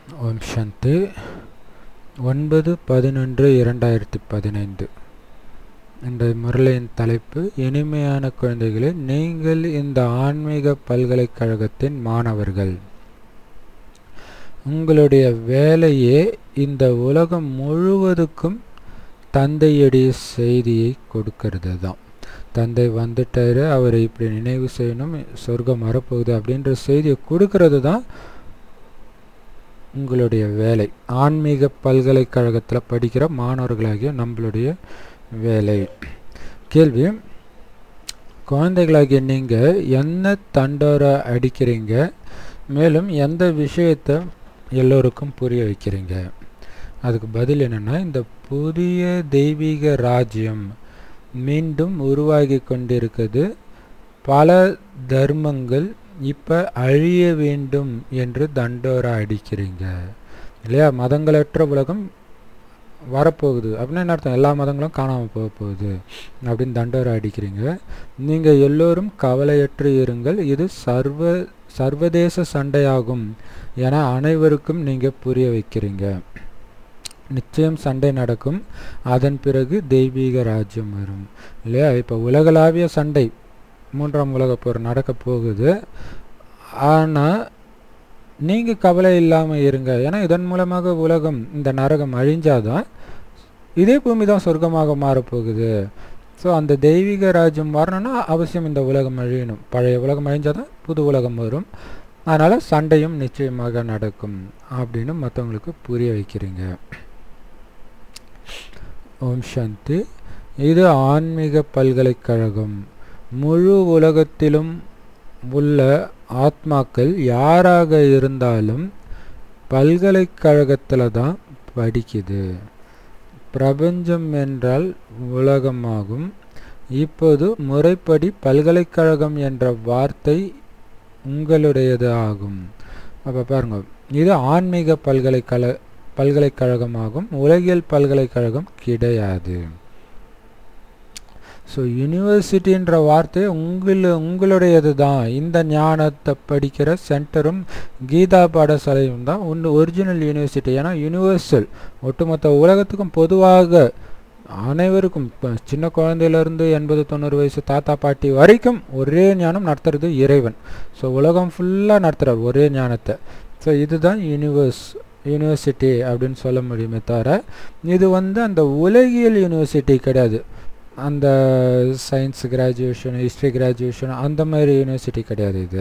ஓம் சாந்தி ஒன்பது பதினொன்று இரண்டாயிரத்தி பதினைந்து இன்றைய முரளியின் தலைப்பு இனிமையான குழந்தைகளே நீங்கள் இந்த ஆன்மீக பல்கலைக்கழகத்தின் மாணவர்கள் உங்களுடைய வேலையே இந்த உலகம் முழுவதுக்கும் தந்தையுடைய செய்தியை கொடுக்கறது தான் தந்தை வந்துட்டாரு அவரை இப்படி நினைவு செய்யணும் சொர்க்கம் வரப்போகுது அப்படின்ற செய்தியை கொடுக்கறது தான் உங்களுடைய வேலை ஆன்மீக பல்கலைக்கழகத்தில் படிக்கிற மாணவர்களாகிய நம்மளுடைய வேலை கேள்வி குழந்தைகளாகிய நீங்கள் என்ன தண்டோரை அடிக்கிறீங்க மேலும் எந்த விஷயத்தை எல்லோருக்கும் புரிய வைக்கிறீங்க அதுக்கு பதில் என்னென்னா இந்த புதிய தெய்வீக ராஜ்யம் மீண்டும் உருவாகி கொண்டிருக்குது பல தர்மங்கள் இப்போ அழிய வேண்டும் என்று தண்டோரா அடிக்கிறீங்க இல்லையா மதங்களற்ற உலகம் வரப்போகுது அப்படின்னா என்ன அர்த்தம் எல்லா மதங்களும் காணாமல் போக போகுது அப்படின்னு தண்டோரா அடிக்கிறீங்க நீங்கள் எல்லோரும் கவலையற்று இருங்கள் இது சர்வ சர்வதேச சண்டையாகும் என அனைவருக்கும் நீங்கள் புரிய வைக்கிறீங்க நிச்சயம் சண்டை நடக்கும் அதன் பிறகு தெய்வீக ராஜ்யம் வரும் இல்லையா இப்போ உலகளாவிய சண்டை மூன்றாம் உலக போர் நடக்க போகுது ஆனால் நீங்கள் கவலை இல்லாமல் இருங்க ஏன்னா இதன் மூலமாக உலகம் இந்த நரகம் அழிஞ்சாதான் இதே பூமி தான் சொர்க்கமாக மாறப்போகுது ஸோ அந்த தெய்வீக ராஜ்யம் வரணும்னா அவசியம் இந்த உலகம் அழியணும் பழைய உலகம் அழிஞ்சாதான் புது உலகம் வரும் அதனால் சண்டையும் நிச்சயமாக நடக்கும் அப்படின்னு மற்றவங்களுக்கு புரிய வைக்கிறீங்க ஓம் சாந்தி இது ஆன்மீக பல்கலைக்கழகம் முழு உலகத்திலும் உள்ள ஆத்மாக்கள் யாராக இருந்தாலும் பல்கலைக்கழகத்தில் தான் படிக்குது பிரபஞ்சம் என்றால் உலகமாகும் இப்போது முறைப்படி பல்கலைக்கழகம் என்ற வார்த்தை உங்களுடையது ஆகும் அப்போ பாருங்க இது ஆன்மீக பல்கலைக்கழக பல்கலைக்கழகமாகும் உலகியல் பல்கலைக்கழகம் கிடையாது ஸோ யூனிவர்சிட்டின்ற வார்த்தை உங்களு உங்களுடையது தான் இந்த ஞானத்தை படிக்கிற சென்டரும் கீதா பாடசாலையும் தான் ஒன்று ஒரிஜினல் யூனிவர்சிட்டி ஏன்னா யூனிவர்சல் ஒட்டுமொத்த உலகத்துக்கும் பொதுவாக அனைவருக்கும் இப்போ சின்ன குழந்தையிலேருந்து எண்பது தொண்ணூறு வயசு தாத்தா பாட்டி வரைக்கும் ஒரே ஞானம் நடத்துறது இறைவன் ஸோ உலகம் ஃபுல்லாக நடத்துகிறார் ஒரே ஞானத்தை ஸோ இதுதான் யூனிவர்ஸ் யூனிவர்சிட்டி அப்படின்னு சொல்ல முடியுமே தவிர இது வந்து அந்த உலகியல் யூனிவர்சிட்டி கிடையாது அந்த சயின்ஸ் கிராஜுவேஷன் ஹிஸ்ட்ரி கிராஜுவேஷன் அந்த மாதிரி யூனிவர்சிட்டி கிடையாது இது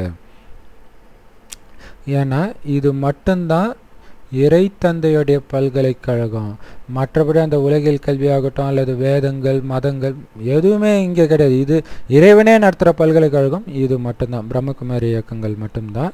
ஏன்னா இது மட்டும்தான் இறை தந்தையுடைய பல்கலைக்கழகம் மற்றபடி அந்த உலகில் கல்வியாகட்டும் அல்லது வேதங்கள் மதங்கள் எதுவுமே இங்கே கிடையாது இது இறைவனே நடத்துகிற பல்கலைக்கழகம் இது மட்டும்தான் பிரம்மகுமாரி இயக்கங்கள் மட்டும்தான்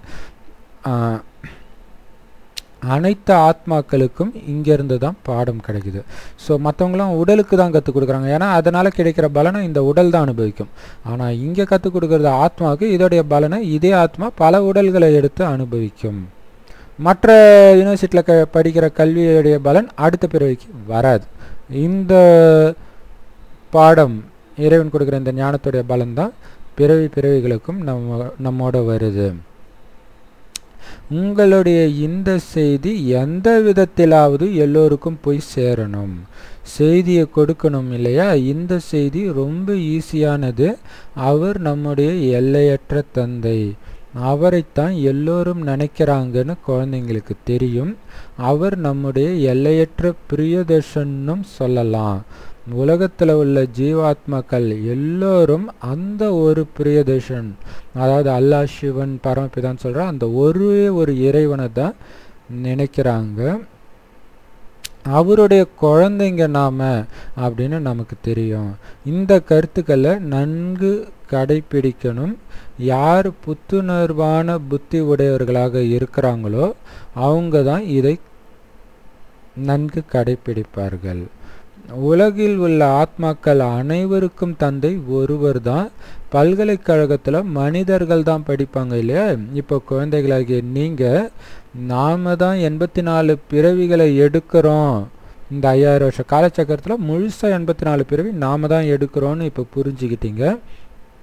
அனைத்து ஆத்மாக்களுக்கும் இங்கேருந்து தான் பாடம் கிடைக்குது ஸோ மற்றவங்களாம் உடலுக்கு தான் கற்றுக் கொடுக்குறாங்க ஏன்னா அதனால் கிடைக்கிற பலனை இந்த உடல் தான் அனுபவிக்கும் ஆனால் இங்கே கற்றுக் கொடுக்குறது ஆத்மாவுக்கு இதோடைய பலனை இதே ஆத்மா பல உடல்களை எடுத்து அனுபவிக்கும் மற்ற யூனிவர்சிட்டியில் க படிக்கிற கல்வியுடைய பலன் அடுத்த பிறவிக்கு வராது இந்த பாடம் இறைவன் கொடுக்குற இந்த ஞானத்துடைய பலன் தான் பிறவி பிறவிகளுக்கும் நம்ம நம்மோட வருது உங்களுடைய இந்த செய்தி எந்த விதத்திலாவது எல்லோருக்கும் போய் சேரணும் செய்தியை கொடுக்கணும் இல்லையா இந்த செய்தி ரொம்ப ஈஸியானது அவர் நம்முடைய எல்லையற்ற தந்தை அவரைத்தான் எல்லோரும் நினைக்கிறாங்கன்னு குழந்தைங்களுக்கு தெரியும் அவர் நம்முடைய எல்லையற்ற பிரியதர்ஷன்னும் சொல்லலாம் உலகத்தில் உள்ள ஜீவாத்மாக்கள் எல்லோரும் அந்த ஒரு பிரியதர்ஷன் அதாவது அல்லாஹ் சிவன் பரமபிதான்னு சொல்கிற அந்த ஒரே ஒரு இறைவனை தான் நினைக்கிறாங்க அவருடைய குழந்தைங்க நாம அப்படின்னு நமக்கு தெரியும் இந்த கருத்துக்களை நன்கு கடைபிடிக்கணும் யார் புத்துணர்வான புத்தி உடையவர்களாக இருக்கிறாங்களோ அவங்க தான் இதை நன்கு கடைபிடிப்பார்கள் உலகில் உள்ள ஆத்மாக்கள் அனைவருக்கும் தந்தை ஒருவர் தான் பல்கலைக்கழகத்தில் மனிதர்கள் தான் படிப்பாங்க இல்லையா இப்போ குழந்தைகளாகிய நீங்கள் நாம தான் எண்பத்தி நாலு பிறவிகளை எடுக்கிறோம் இந்த ஐயாயிரம் வருஷ காலச்சக்கரத்தில் முழுசாக எண்பத்தி நாலு பிறவி நாம தான் எடுக்கிறோன்னு இப்போ புரிஞ்சுக்கிட்டீங்க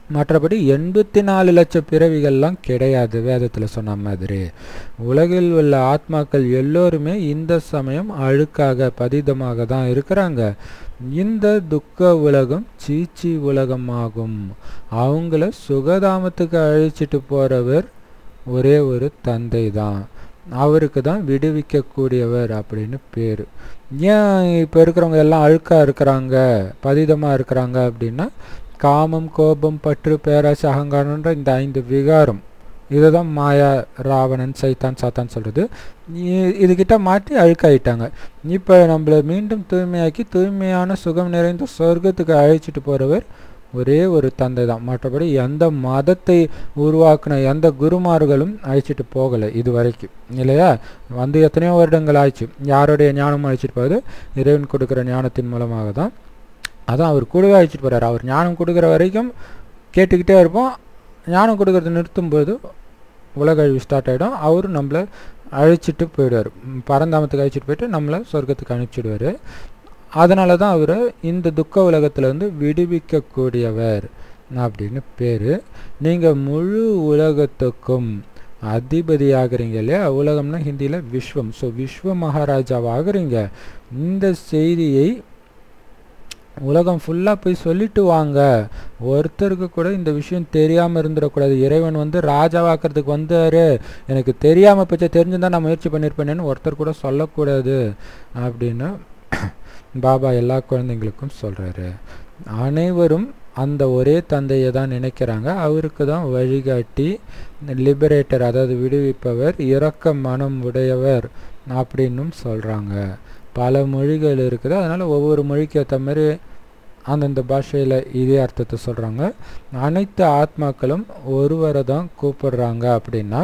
மற்றபடி எண்பத்தி நாலு லட்சம் பிறவிகள்லாம் கிடையாது வேதத்தில் சொன்ன மாதிரி உலகில் உள்ள ஆத்மாக்கள் எல்லோருமே இந்த சமயம் அழுக்காக பதிதமாக தான் இருக்கிறாங்க இந்த துக்க உலகம் சீச்சி உலகமாகும் அவங்கள சுகதாமத்துக்கு அழிச்சிட்டு போறவர் ஒரே ஒரு தந்தை தான் அவருக்கு தான் விடுவிக்கக்கூடியவர் அப்படின்னு பேர் ஏன் இப்போ இருக்கிறவங்க எல்லாம் அழுக்காக இருக்கிறாங்க பதிதமாக இருக்கிறாங்க அப்படின்னா காமம் கோபம் பற்று பேராசை அகங்காரம்ன்ற இந்த ஐந்து விகாரம் இதை தான் மாயா ராவணன் சைத்தான் சாத்தான் சொல்கிறது இதுகிட்ட மாற்றி அழுக்காயிட்டாங்க இப்போ நம்மளை மீண்டும் தூய்மையாக்கி தூய்மையான சுகம் நிறைந்த சொர்க்கத்துக்கு அழைச்சிட்டு போகிறவர் ஒரே ஒரு தந்தை தான் மற்றபடி எந்த மதத்தை உருவாக்குன எந்த குருமார்களும் அழைச்சிட்டு போகலை இது வரைக்கும் இல்லையா வந்து எத்தனையோ வருடங்கள் ஆயிடுச்சு யாருடைய ஞானமும் அழைச்சிட்டு போகுது இறைவன் கொடுக்குற ஞானத்தின் மூலமாக தான் அதான் அவர் கூடவே அழைச்சிட்டு போகிறார் அவர் ஞானம் கொடுக்குற வரைக்கும் கேட்டுக்கிட்டே இருப்போம் ஞானம் கொடுக்கறது நிறுத்தும்போது உலக அழிவு ஸ்டார்ட் ஆகிடும் அவர் நம்மளை அழைச்சிட்டு போயிடுவார் பரந்தாமத்துக்கு அழைச்சிட்டு போயிட்டு நம்மளை சொர்க்கத்துக்கு அனுப்பிச்சிடுவார் அதனால தான் அவர் இந்த துக்க உலகத்திலேருந்து விடுவிக்கக்கூடியவர் அப்படின்னு பேர் நீங்கள் முழு உலகத்துக்கும் அதிபதி ஆகுறீங்க இல்லையா உலகம்னா ஹிந்தியில் விஸ்வம் ஸோ விஸ்வ மகாராஜாவாகிறீங்க இந்த செய்தியை உலகம் ஃபுல்லாக போய் சொல்லிட்டு வாங்க ஒருத்தருக்கு கூட இந்த விஷயம் தெரியாமல் இருந்துடக்கூடாது இறைவன் வந்து ராஜாவாக்கிறதுக்கு வந்தார் எனக்கு தெரியாமல் பச்சை தெரிஞ்சுதான் நான் முயற்சி பண்ணியிருப்பேனேன்னு ஒருத்தர் கூட சொல்லக்கூடாது அப்படின்னு பாபா எல்லா குழந்தைங்களுக்கும் சொல்கிறாரு அனைவரும் அந்த ஒரே தந்தையை தான் நினைக்கிறாங்க அவருக்கு தான் வழிகாட்டி லிபரேட்டர் அதாவது விடுவிப்பவர் இரக்க மனம் உடையவர் அப்படின்னும் சொல்கிறாங்க பல மொழிகள் இருக்குது அதனால் ஒவ்வொரு மொழிக்கு ஏற்ற மாதிரி அந்தந்த பாஷையில் இதே அர்த்தத்தை சொல்கிறாங்க அனைத்து ஆத்மாக்களும் ஒருவரை தான் கூப்பிடுறாங்க அப்படின்னா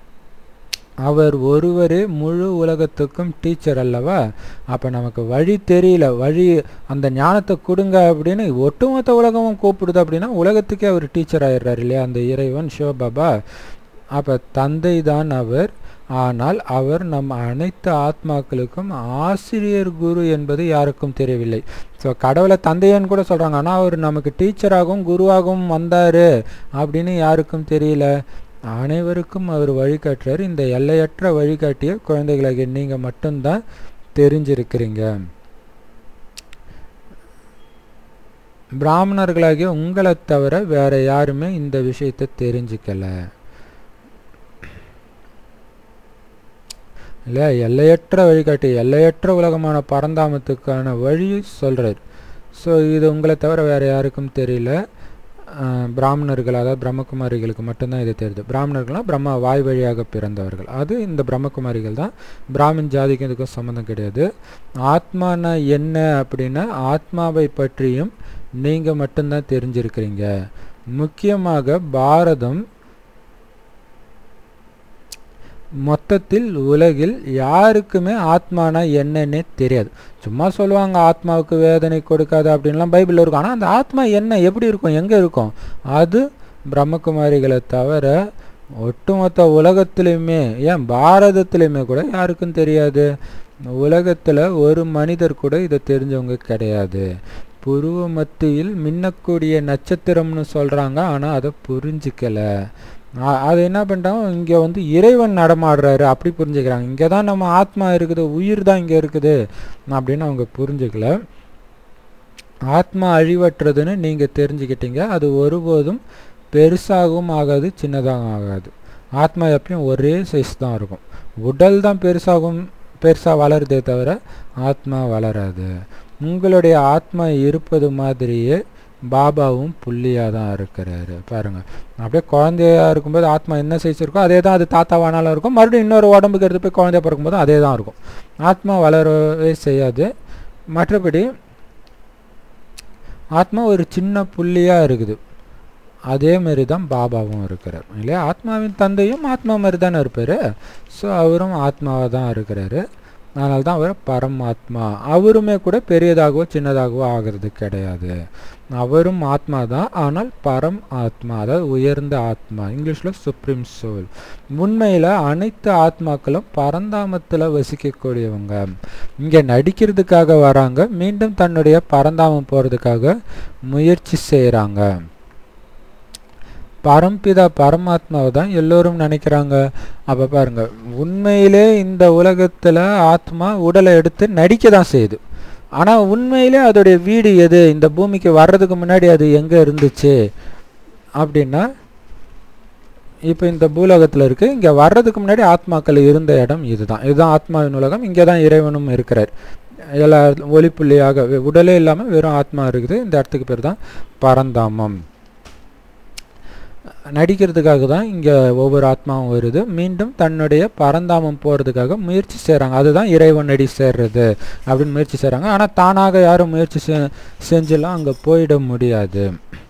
அவர் ஒருவரே முழு உலகத்துக்கும் டீச்சர் அல்லவா அப்போ நமக்கு வழி தெரியல வழி அந்த ஞானத்தை கொடுங்க அப்படின்னு ஒட்டுமொத்த உலகமும் கூப்பிடுது அப்படின்னா உலகத்துக்கே அவர் டீச்சர் ஆயிடுறாரு இல்லையா அந்த இறைவன் சிவபாபா அப்போ தந்தை தான் அவர் ஆனால் அவர் நம் அனைத்து ஆத்மாக்களுக்கும் ஆசிரியர் குரு என்பது யாருக்கும் தெரியவில்லை ஸோ கடவுளை தந்தையன்னு கூட சொல்கிறாங்க ஆனால் அவர் நமக்கு டீச்சராகவும் குருவாகவும் வந்தார் அப்படின்னு யாருக்கும் தெரியல அனைவருக்கும் அவர் வழிகாட்டுறார் இந்த எல்லையற்ற வழிகாட்டிய குழந்தைகளாகிய நீங்கள் மட்டும்தான் தெரிஞ்சிருக்கிறீங்க பிராமணர்களாகிய உங்களை தவிர வேற யாருமே இந்த விஷயத்தை தெரிஞ்சுக்கல இல்லை எல்லையற்ற வழிகாட்டி எல்லையற்ற உலகமான பரந்தாமத்துக்கான வழி சொல்கிறார் ஸோ இது உங்களை தவிர வேறு யாருக்கும் தெரியல பிராமணர்கள் அதாவது பிரம்மகுமாரிகளுக்கு மட்டும்தான் இது தெரியுது பிராமணர்கள்லாம் பிரம்ம வாய் வழியாக பிறந்தவர்கள் அது இந்த பிரம்மகுமாரிகள் தான் பிராமின் ஜாதிக்கும் இதுக்கும் சம்மந்தம் கிடையாது ஆத்மானா என்ன அப்படின்னா ஆத்மாவை பற்றியும் நீங்கள் மட்டும்தான் தெரிஞ்சிருக்கிறீங்க முக்கியமாக பாரதம் மொத்தத்தில் உலகில் யாருக்குமே ஆத்மானா என்னன்னே தெரியாது சும்மா சொல்லுவாங்க ஆத்மாவுக்கு வேதனை கொடுக்காது அப்படின்லாம் பைபிளில் இருக்கும் ஆனால் அந்த ஆத்மா என்ன எப்படி இருக்கும் எங்கே இருக்கும் அது பிரம்மகுமாரிகளை தவிர ஒட்டுமொத்த உலகத்துலேயுமே ஏன் பாரதத்துலேயுமே கூட யாருக்கும் தெரியாது உலகத்தில் ஒரு மனிதர் கூட இதை தெரிஞ்சவங்க கிடையாது புருவ மத்தியில் மின்னக்கூடிய நட்சத்திரம்னு சொல்கிறாங்க ஆனால் அதை புரிஞ்சிக்கலை அது என்ன பண்ணிட்டாங்க இங்கே வந்து இறைவன் நடமாடுறாரு அப்படி புரிஞ்சுக்கிறாங்க இங்கே தான் நம்ம ஆத்மா இருக்குது உயிர் தான் இங்கே இருக்குது அப்படின்னு அவங்க புரிஞ்சுக்கல ஆத்மா அழிவற்றதுன்னு நீங்கள் தெரிஞ்சுக்கிட்டீங்க அது ஒருபோதும் பெருசாகவும் ஆகாது சின்னதாகவும் ஆகாது ஆத்மா எப்பயும் ஒரே சைஸ் தான் இருக்கும் உடல் தான் பெருசாகும் பெருசாக வளருதே தவிர ஆத்மா வளராது உங்களுடைய ஆத்மா இருப்பது மாதிரியே பாபாவும் புள்ளியாக தான் இருக்கிறாரு பாருங்க அப்படியே குழந்தையா இருக்கும்போது ஆத்மா என்ன சைஸ் இருக்கோ அதே தான் அது தாத்தாவானாலும் இருக்கும் மறுபடியும் இன்னொரு உடம்புக்கு எடுத்து போய் குழந்தைய பிறக்கும்போது அதே தான் இருக்கும் ஆத்மா வளரவே செய்யாது மற்றபடி ஆத்மா ஒரு சின்ன புள்ளியாக இருக்குது அதே மாதிரி தான் பாபாவும் இருக்கிறார் இல்லையா ஆத்மாவின் தந்தையும் ஆத்மா மாதிரி தானே இருப்பார் ஸோ அவரும் ஆத்மாவாக தான் இருக்கிறாரு அதனால தான் அவர் பரமாத்மா அவருமே கூட பெரியதாகவோ சின்னதாகவோ ஆகிறது கிடையாது அவரும் ஆத்மா தான் ஆனால் பரம் ஆத்மா அதாவது உயர்ந்த ஆத்மா இங்கிலீஷில் சுப்ரீம் சோல் உண்மையில் அனைத்து ஆத்மாக்களும் பரந்தாமத்தில் வசிக்கக்கூடியவங்க இங்கே நடிக்கிறதுக்காக வராங்க மீண்டும் தன்னுடைய பரந்தாமம் போகிறதுக்காக முயற்சி செய்கிறாங்க பரம்பிதா பரமாத்மாவை தான் எல்லோரும் நினைக்கிறாங்க அப்போ பாருங்க உண்மையிலே இந்த உலகத்தில் ஆத்மா உடலை எடுத்து நடிக்க தான் செய்யுது ஆனால் உண்மையிலே அதோடைய வீடு எது இந்த பூமிக்கு வர்றதுக்கு முன்னாடி அது எங்கே இருந்துச்சு அப்படின்னா இப்போ இந்த பூலோகத்தில் இருக்குது இங்கே வர்றதுக்கு முன்னாடி ஆத்மாக்கள் இருந்த இடம் இதுதான் இதுதான் ஆத்மாவின் உலகம் இங்கே தான் இறைவனும் இருக்கிறார் எல்லா ஒளிப்புள்ளியாக உடலே இல்லாமல் வெறும் ஆத்மா இருக்குது இந்த இடத்துக்கு பேர் தான் பரந்தாமம் நடிக்கிறதுக்காக தான் இங்கே ஒவ்வொரு ஆத்மாவும் வருது மீண்டும் தன்னுடைய பரந்தாமம் போகிறதுக்காக முயற்சி செய்கிறாங்க அதுதான் இறைவன் நடி சேர்றது அப்படின்னு முயற்சி செய்கிறாங்க ஆனால் தானாக யாரும் முயற்சி செ செஞ்செல்லாம் அங்கே போயிட முடியாது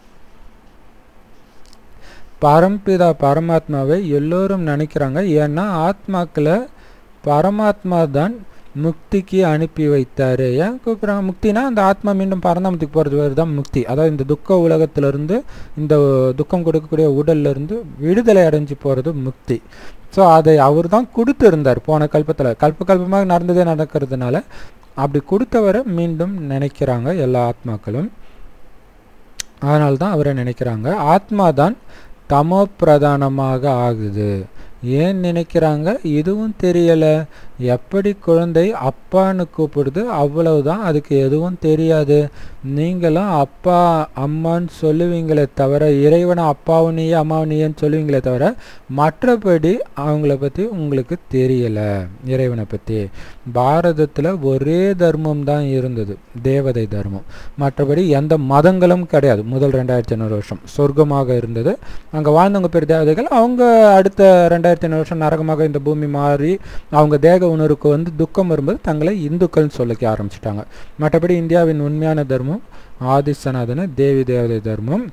பரம்பிதா பரமாத்மாவை எல்லோரும் நினைக்கிறாங்க ஏன்னா ஆத்மாக்களை பரமாத்மா தான் முக்திக்கு அனுப்பி வைத்தார் ஏன் கூப்பிட்றாங்க முக்தினா அந்த ஆத்மா மீண்டும் பரந்தாமத்துக்கு போகிறது பேர் தான் முக்தி அதாவது இந்த துக்க உலகத்திலிருந்து இந்த துக்கம் கொடுக்கக்கூடிய உடல்லேருந்து விடுதலை அடைஞ்சு போகிறது முக்தி ஸோ அதை அவர் தான் கொடுத்துருந்தார் போன கல்பத்தில் கல்ப கல்பமாக நடந்ததே நடக்கிறதுனால அப்படி கொடுத்தவரை மீண்டும் நினைக்கிறாங்க எல்லா ஆத்மாக்களும் அதனால தான் அவரை நினைக்கிறாங்க ஆத்மா தான் தமோ பிரதானமாக ஆகுது ஏன் நினைக்கிறாங்க இதுவும் தெரியலை எப்படி குழந்தை அப்பான்னு கூப்பிடுது அவ்வளவுதான் அதுக்கு எதுவும் தெரியாது நீங்களும் அப்பா அம்மான்னு சொல்லுவீங்களே தவிர இறைவனை அப்பாவனியே அம்மாவனியன்னு சொல்லுவீங்களே தவிர மற்றபடி அவங்கள பற்றி உங்களுக்கு தெரியலை இறைவனை பற்றி பாரதத்தில் ஒரே தர்மம் தான் இருந்தது தேவதை தர்மம் மற்றபடி எந்த மதங்களும் கிடையாது முதல் ரெண்டாயிரத்தி ஐநூறு வருஷம் சொர்க்கமாக இருந்தது அங்கே வாழ்ந்தவங்க பேர் தேவதைகள் அவங்க அடுத்த ரெண்டாயிரத்தி ஐநூறு வருஷம் நரகமாக இந்த பூமி மாறி அவங்க தேக உணர்வுக்கு வந்து துக்கம் வரும்போது தங்களை இந்துக்கள்னு சொல்லிக்க ஆரம்பிச்சிட்டாங்க மற்றபடி இந்தியாவின் உண்மையான தர்மம் ஆதிசனாதன தேவி தேவதை தர்மம்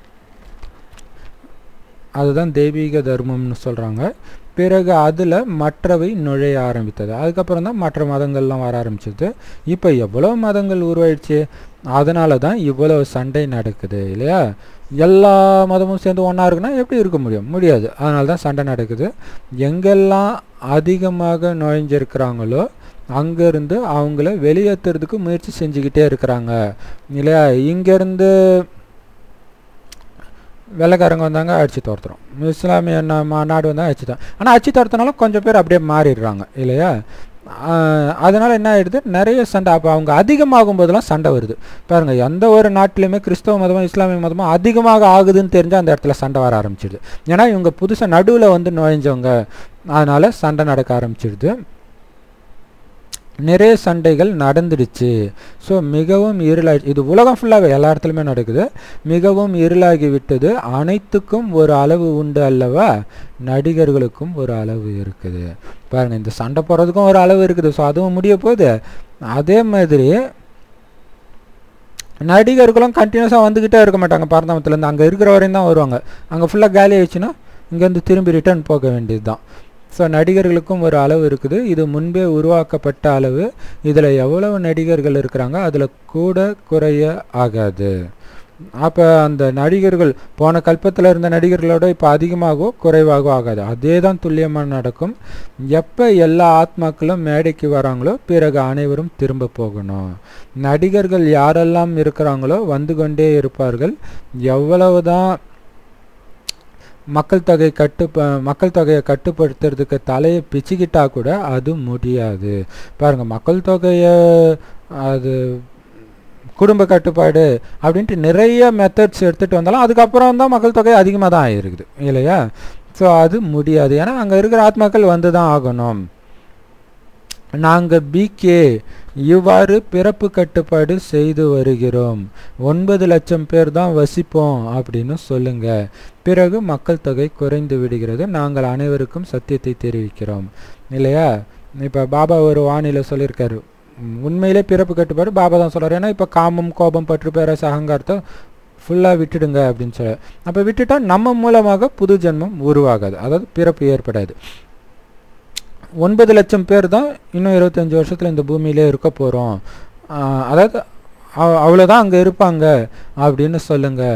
அதுதான் தெய்வீக தர்மம்னு சொல்கிறாங்க பிறகு அதில் மற்றவை நுழைய ஆரம்பித்தது அதுக்கப்புறம் தான் மற்ற மதங்கள்லாம் வர ஆரம்பிச்சது இப்போ எவ்வளோ மதங்கள் உருவாயிடுச்சு அதனால தான் இவ்வளோ சண்டை நடக்குது இல்லையா எல்லா மதமும் சேர்ந்து ஒன்றா இருக்குன்னா எப்படி இருக்க முடியும் முடியாது அதனால தான் சண்டை நடக்குது எங்கெல்லாம் அதிகமாக நுழைஞ்சிருக்கிறாங்களோ அங்கேருந்து அவங்கள வெளியேற்றுறதுக்கு முயற்சி செஞ்சுக்கிட்டே இருக்கிறாங்க இல்லையா இங்கேருந்து வெள்ளைக்காரங்க வந்தாங்க அடிச்சு துரத்துறோம் இஸ்லாமிய நாடு வந்தால் அடிச்சு தான் ஆனால் அடிச்சு துரத்தினால கொஞ்சம் பேர் அப்படியே மாறிடுறாங்க இல்லையா அதனால் என்ன ஆகிடுது நிறைய சண்டை அப்போ அவங்க அதிகமாகும் போதெல்லாம் சண்டை வருது பாருங்கள் எந்த ஒரு நாட்டிலையுமே கிறிஸ்தவ மதமும் இஸ்லாமிய மதமும் அதிகமாக ஆகுதுன்னு தெரிஞ்சால் அந்த இடத்துல சண்டை வர ஆரம்பிச்சிடுது ஏன்னா இவங்க புதுசாக நடுவில் வந்து நுழைஞ்சவங்க அதனால் சண்டை நடக்க ஆரம்பிச்சிடுது நிறைய சண்டைகள் நடந்துடுச்சு ஸோ மிகவும் இருளாகி இது உலகம் ஃபுல்லாகவே எல்லா இடத்துலையுமே நடக்குது மிகவும் இருளாகி விட்டது அனைத்துக்கும் ஒரு அளவு உண்டு அல்லவா நடிகர்களுக்கும் ஒரு அளவு இருக்குது பாருங்கள் இந்த சண்டை போடுறதுக்கும் ஒரு அளவு இருக்குது ஸோ அதுவும் முடிய போகுது அதே மாதிரி நடிகர்களும் கண்டினியூஸாக வந்துக்கிட்டே இருக்க மாட்டாங்க பரந்தாமத்துலேருந்து அங்கே இருக்கிற வரையும் தான் வருவாங்க அங்கே ஃபுல்லாக காலி ஆயிடுச்சுன்னா இங்கேருந்து திரும்பி ரிட்டர்ன் போக வேண்டியது தான் ஸோ நடிகர்களுக்கும் ஒரு அளவு இருக்குது இது முன்பே உருவாக்கப்பட்ட அளவு இதில் எவ்வளவு நடிகர்கள் இருக்கிறாங்க அதில் கூட குறைய ஆகாது அப்போ அந்த நடிகர்கள் போன கல்பத்தில் இருந்த நடிகர்களோட இப்போ அதிகமாகவோ குறைவாகவோ ஆகாது அதே தான் துல்லியமாக நடக்கும் எப்போ எல்லா ஆத்மாக்களும் மேடைக்கு வராங்களோ பிறகு அனைவரும் திரும்ப போகணும் நடிகர்கள் யாரெல்லாம் இருக்கிறாங்களோ வந்து கொண்டே இருப்பார்கள் எவ்வளவு தான் மக்கள் தொகை கட்டு மக்கள் தொகையை கட்டுப்படுத்துறதுக்கு தலையை பிச்சுக்கிட்டா கூட அது முடியாது பாருங்கள் மக்கள் தொகையை அது குடும்ப கட்டுப்பாடு அப்படின்ட்டு நிறைய மெத்தட்ஸ் எடுத்துகிட்டு வந்தாலும் அதுக்கப்புறம் தான் மக்கள் தொகை அதிகமாக தான் ஆகிருக்குது இல்லையா ஸோ அது முடியாது ஏன்னா அங்கே இருக்கிற ஆத்மாக்கள் வந்து தான் ஆகணும் நாங்கள் பிகே இவ்வாறு பிறப்பு கட்டுப்பாடு செய்து வருகிறோம் ஒன்பது லட்சம் பேர் தான் வசிப்போம் அப்படின்னு சொல்லுங்க பிறகு மக்கள் தொகை குறைந்து விடுகிறது நாங்கள் அனைவருக்கும் சத்தியத்தை தெரிவிக்கிறோம் இல்லையா இப்போ பாபா ஒரு வானிலை சொல்லியிருக்காரு உண்மையிலே பிறப்பு கட்டுப்பாடு பாபா தான் சொல்கிறார் ஏன்னா இப்போ காமம் கோபம் பற்று பேரஸ் அகங்காரத்தை ஃபுல்லாக விட்டுடுங்க அப்படின்னு சொல்ல அப்போ விட்டுட்டா நம்ம மூலமாக புது ஜென்மம் உருவாகாது அதாவது பிறப்பு ஏற்படாது ஒன்பது லட்சம் பேர் தான் இன்னும் இருபத்தஞ்சி வருஷத்தில் இந்த பூமியிலே இருக்க போகிறோம் அதாவது அவ்வளோதான் அங்கே இருப்பாங்க அப்படின்னு சொல்லுங்கள்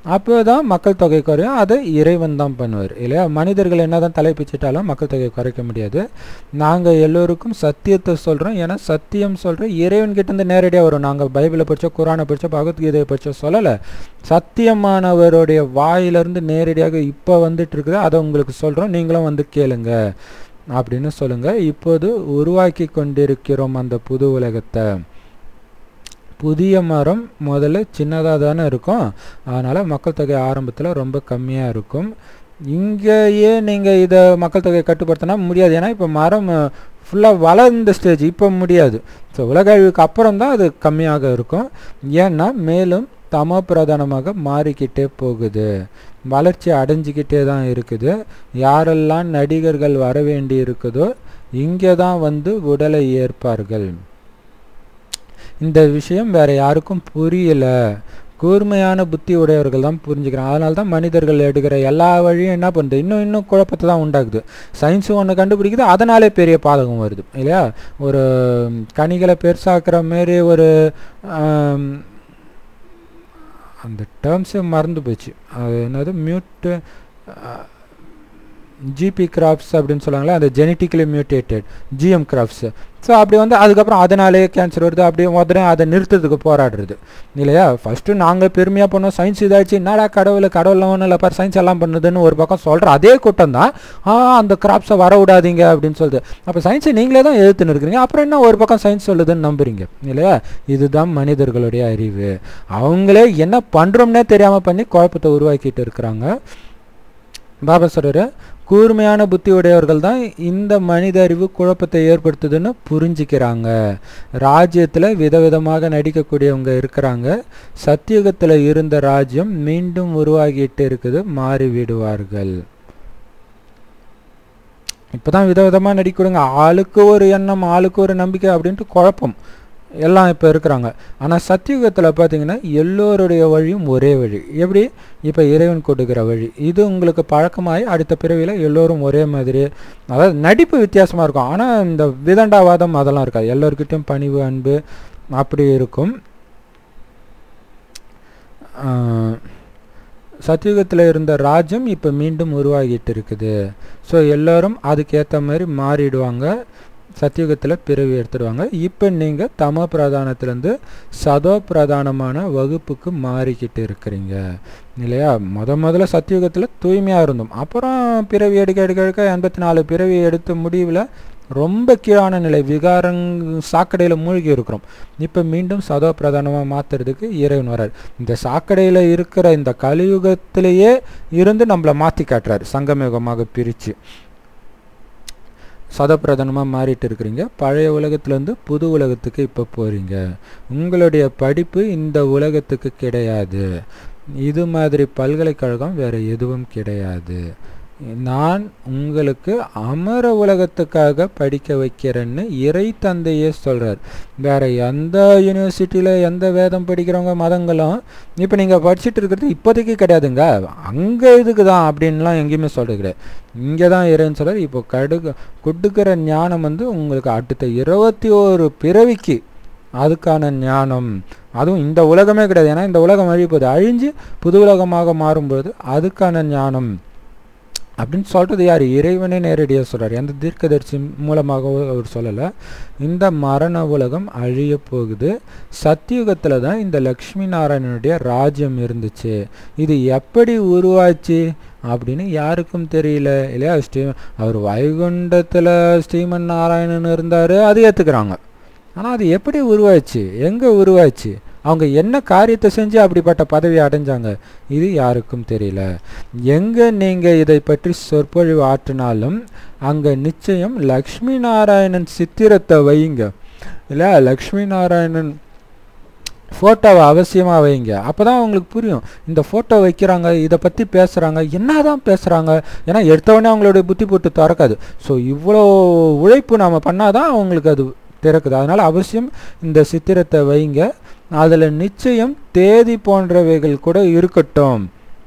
அப்போ தான் மக்கள் தொகை குறையும் அதை இறைவன் தான் பண்ணுவார் இல்லையா மனிதர்கள் என்ன தான் தலைப்பிச்சிட்டாலும் மக்கள் தொகையை குறைக்க முடியாது நாங்கள் எல்லோருக்கும் சத்தியத்தை சொல்கிறோம் ஏன்னா சத்தியம் சொல்கிறோம் இறைவன்கிட்டேருந்து நேரடியாக வரும் நாங்கள் பைபிளை படித்தோம் குரானை படித்தோம் பகவத்கீதையை படித்தோம் சொல்லலை சத்தியமானவருடைய வாயிலிருந்து நேரடியாக இப்போ வந்துட்டு இருக்குது அதை உங்களுக்கு சொல்கிறோம் நீங்களும் வந்து கேளுங்க அப்படின்னு சொல்லுங்கள் இப்போது உருவாக்கி கொண்டிருக்கிறோம் அந்த புது உலகத்தை புதிய மரம் முதல்ல சின்னதாக தானே இருக்கும் அதனால் மக்கள் தொகை ஆரம்பத்தில் ரொம்ப கம்மியாக இருக்கும் இங்கேயே நீங்கள் இதை மக்கள் தொகையை கட்டுப்படுத்தினா முடியாது ஏன்னா இப்போ மரம் ஃபுல்லாக வளர்ந்த ஸ்டேஜ் இப்போ முடியாது ஸோ உலக அழிவுக்கு அப்புறம் தான் அது கம்மியாக இருக்கும் ஏன்னா மேலும் தம பிரதானமாக மாறிக்கிட்டே போகுது வளர்ச்சி அடைஞ்சிக்கிட்டே தான் இருக்குது யாரெல்லாம் நடிகர்கள் வர வேண்டி இருக்குதோ இங்கே தான் வந்து உடலை ஏற்பார்கள் இந்த விஷயம் வேற யாருக்கும் புரியல கூர்மையான புத்தி உடையவர்கள் தான் புரிஞ்சுக்கிறாங்க அதனால தான் மனிதர்கள் எடுக்கிற எல்லா வழியும் என்ன பண்ணுது இன்னும் இன்னும் குழப்பத்தை தான் உண்டாக்குது சயின்ஸும் ஒன்று கண்டுபிடிக்குது அதனாலே பெரிய பாதகம் வருது இல்லையா ஒரு கனிகளை பெருசாக்குற மாரி ஒரு அந்த டேர்ம்ஸே மறந்து போச்சு அது என்னது மியூட்டு ஜிபி கிராப்ஸ் அப்படின்னு சொல்லுவாங்களே அந்த genetically mutated GM crops so அப்படி வந்து அதுக்கப்புறம் அதனாலே கேன்சர் வருது அப்படியே உடனே அதை நிறுத்துறதுக்கு போராடுறது இல்லையா ஃபஸ்ட்டு நாங்கள் பெருமையாக பண்ணோம் சயின்ஸ் இதாச்சு என்னடா கடவுள் கடவுள்லாம் ஒன்றும் இல்லை பார் சயின்ஸ் எல்லாம் பண்ணுதுன்னு ஒரு பக்கம் சொல்கிற அதே கூட்டம் தான் ஆ அந்த கிராப்ஸை வர விடாதீங்க அப்படின்னு சொல்லுது அப்போ சயின்ஸை நீங்களே தான் எழுத்துன்னு இருக்கிறீங்க அப்புறம் என்ன ஒரு பக்கம் சயின்ஸ் சொல்லுதுன்னு நம்புறீங்க இல்லையா இதுதான் மனிதர்களுடைய அறிவு அவங்களே என்ன பண்ணுறோம்னே தெரியாமல் பண்ணி குழப்பத்தை உருவாக்கிட்டு இருக்கிறாங்க பாபா சொல்கிறார் கூர்மையான புத்தி உடையவர்கள் தான் இந்த மனித அறிவு குழப்பத்தை ஏற்படுத்துதுன்னு புரிஞ்சிக்கிறாங்க ராஜ்யத்தில் விதவிதமாக நடிக்கக்கூடியவங்க இருக்கிறாங்க சத்தியுகத்தில் இருந்த ராஜ்யம் மீண்டும் உருவாகிட்டு இருக்குது மாறி விடுவார்கள் இப்போதான் விதவிதமாக நடிக்கிறாங்க ஆளுக்கு ஒரு எண்ணம் ஆளுக்கு ஒரு நம்பிக்கை அப்படின்ட்டு குழப்பம் எல்லாம் இப்போ இருக்கிறாங்க ஆனால் சத்தியுகத்தில் பார்த்தீங்கன்னா எல்லோருடைய வழியும் ஒரே வழி எப்படி இப்போ இறைவன் கொடுக்குற வழி இது உங்களுக்கு பழக்கமாகி அடுத்த பிறவியில் எல்லோரும் ஒரே மாதிரி அதாவது நடிப்பு வித்தியாசமாக இருக்கும் ஆனால் இந்த விதண்டாவாதம் அதெல்லாம் இருக்காது எல்லோருக்கிட்டையும் பணிவு அன்பு அப்படி இருக்கும் சத்தியுகத்தில் இருந்த ராஜ்யம் இப்போ மீண்டும் உருவாகிட்டு இருக்குது ஸோ எல்லோரும் அதுக்கேற்ற மாதிரி மாறிடுவாங்க சத்தியுகத்தில் பிறவி எடுத்துடுவாங்க இப்போ நீங்கள் தம பிரதானத்திலேருந்து சதோ பிரதானமான வகுப்புக்கு மாறிக்கிட்டு இருக்கிறீங்க இல்லையா முத முதல்ல சத்தியுகத்தில் தூய்மையாக இருந்தோம் அப்புறம் பிறவி எடுக்க எடுக்க எடுக்க எண்பத்தி நாலு பிறவி எடுத்த முடிவில் ரொம்ப கீழான நிலை விகாரங் சாக்கடையில் மூழ்கி இருக்கிறோம் இப்போ மீண்டும் சதோ பிரதானமாக மாற்றுறதுக்கு இறைவன் வரார் இந்த சாக்கடையில் இருக்கிற இந்த கலியுகத்திலேயே இருந்து நம்மளை மாற்றி காட்டுறாரு சங்கமயுகமாக பிரித்து சதப்பிரதானமாக மாறிட்டு இருக்கிறீங்க பழைய உலகத்துலேருந்து புது உலகத்துக்கு இப்போ போகிறீங்க உங்களுடைய படிப்பு இந்த உலகத்துக்கு கிடையாது இது மாதிரி பல்கலைக்கழகம் வேறு எதுவும் கிடையாது நான் உங்களுக்கு அமர உலகத்துக்காக படிக்க வைக்கிறேன்னு இறை தந்தையே சொல்கிறார் வேற எந்த யூனிவர்சிட்டியில் எந்த வேதம் படிக்கிறவங்க மதங்களும் இப்போ நீங்கள் படிச்சுட்டு இருக்கிறது இப்போதைக்கு கிடையாதுங்க அங்கே இதுக்கு தான் அப்படின்லாம் எங்கேயுமே சொல்கிறது கிடையாது இங்கே தான் இறைன்னு சொல்கிறார் இப்போ கடுகு கொடுக்குற ஞானம் வந்து உங்களுக்கு அடுத்த இருபத்தி ஒரு பிறவிக்கு அதுக்கான ஞானம் அதுவும் இந்த உலகமே கிடையாது ஏன்னா இந்த உலகம் அழிப்பது அழிஞ்சு புது உலகமாக மாறும்போது அதுக்கான ஞானம் அப்படின்னு சொல்கிறது யார் இறைவனே நேரடியாக சொல்கிறார் எந்த தீர்க்கதரிசி மூலமாக அவர் சொல்லலை இந்த மரண உலகம் அழிய போகுது சத்தியுகத்தில் தான் இந்த லக்ஷ்மி நாராயணனுடைய ராஜ்யம் இருந்துச்சு இது எப்படி உருவாச்சு அப்படின்னு யாருக்கும் தெரியல இல்லையா ஸ்ரீ அவர் வைகுண்டத்தில் ஸ்ரீமன் நாராயணன் இருந்தார் அது ஏற்றுக்கிறாங்க ஆனால் அது எப்படி உருவாச்சு எங்கே உருவாச்சு அவங்க என்ன காரியத்தை செஞ்சு அப்படிப்பட்ட பதவி அடைஞ்சாங்க இது யாருக்கும் தெரியல எங்கே நீங்கள் இதை பற்றி சொற்பொழிவு ஆற்றினாலும் அங்கே நிச்சயம் லக்ஷ்மி நாராயணன் சித்திரத்தை வைங்க இல்லை லக்ஷ்மி நாராயணன் ஃபோட்டோவை அவசியமாக வைங்க அப்போ தான் அவங்களுக்கு புரியும் இந்த ஃபோட்டோ வைக்கிறாங்க இதை பற்றி பேசுகிறாங்க என்ன தான் பேசுகிறாங்க ஏன்னா எடுத்தவொடனே அவங்களுடைய புத்தி போட்டு திறக்காது ஸோ இவ்வளோ உழைப்பு நாம் பண்ணால் தான் அவங்களுக்கு அது திறக்குது அதனால் அவசியம் இந்த சித்திரத்தை வைங்க அதில் நிச்சயம் தேதி போன்றவைகள் கூட இருக்கட்டும்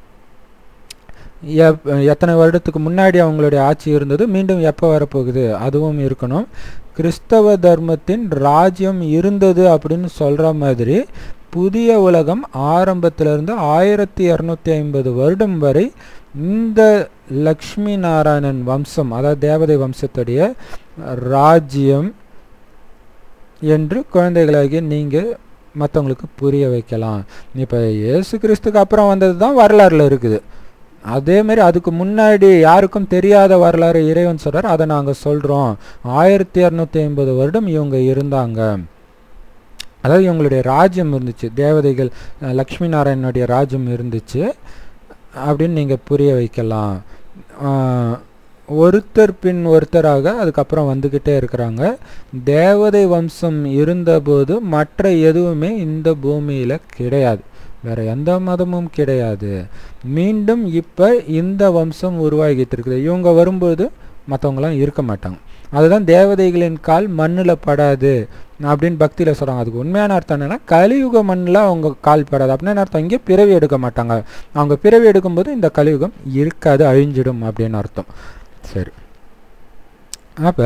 எத்தனை வருடத்துக்கு முன்னாடி அவங்களுடைய ஆட்சி இருந்தது மீண்டும் எப்போ வரப்போகுது அதுவும் இருக்கணும் கிறிஸ்தவ தர்மத்தின் ராஜ்யம் இருந்தது அப்படின்னு சொல்கிற மாதிரி புதிய உலகம் ஆரம்பத்திலிருந்து ஆயிரத்தி இரநூத்தி ஐம்பது வருடம் வரை இந்த லக்ஷ்மி நாராயணன் வம்சம் அதாவது தேவதை வம்சத்துடைய ராஜ்யம் என்று குழந்தைகளாகிய நீங்கள் மற்றவங்களுக்கு புரிய வைக்கலாம் இப்போ இயேசு கிறிஸ்துக்கு அப்புறம் வந்தது தான் வரலாறுல இருக்குது அதே மாதிரி அதுக்கு முன்னாடி யாருக்கும் தெரியாத வரலாறு இறைவன் சொல்றார் அதை நாங்கள் சொல்கிறோம் ஆயிரத்தி இரநூத்தி ஐம்பது வருடம் இவங்க இருந்தாங்க அதாவது இவங்களுடைய ராஜ்யம் இருந்துச்சு தேவதைகள் அஹ், லக்ஷ்மி நாராயணனுடைய ராஜ்யம் இருந்துச்சு அப்படின்னு நீங்கள் புரிய வைக்கலாம் ஆஹ், ஒருத்தர் பின் ஒருத்தராக அதுக்கப்புறம் வந்துக்கிட்டே இருக்கிறாங்க தேவதை வம்சம் இருந்தபோது மற்ற எதுவுமே இந்த பூமியில் கிடையாது வேற எந்த மதமும் கிடையாது மீண்டும் இப்போ இந்த வம்சம் உருவாகிட்டு இருக்குது இவங்க வரும்போது மற்றவங்களாம் இருக்க மாட்டாங்க அதுதான் தேவதைகளின் கால் மண்ணில் படாது அப்படின்னு பக்தியில் சொல்கிறாங்க அதுக்கு உண்மையான அர்த்தம் என்னன்னா கலியுக மண்ணில் அவங்க கால் படாது அப்படின்னு அர்த்தம் இங்கே பிறவி எடுக்க மாட்டாங்க அவங்க பிறவி எடுக்கும்போது இந்த கலியுகம் இருக்காது அழிஞ்சிடும் அப்படின்னு அர்த்தம் சரி அப்போ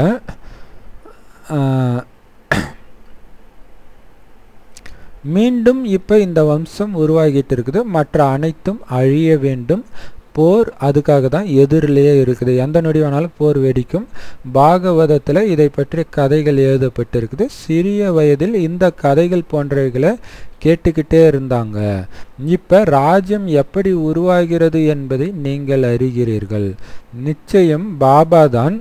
மீண்டும் இப்போ இந்த வம்சம் உருவாகிட்டு இருக்குது மற்ற அனைத்தும் அழிய வேண்டும் போர் அதுக்காக தான் எதிரிலேயே இருக்குது எந்த நொடி வேணாலும் போர் வெடிக்கும் பாகவதத்தில் இதை பற்றி கதைகள் எழுதப்பட்டிருக்குது சிறிய வயதில் இந்த கதைகள் போன்றவைகளை கேட்டுக்கிட்டே இருந்தாங்க இப்போ ராஜ்யம் எப்படி உருவாகிறது என்பதை நீங்கள் அறிகிறீர்கள் நிச்சயம் பாபா தான்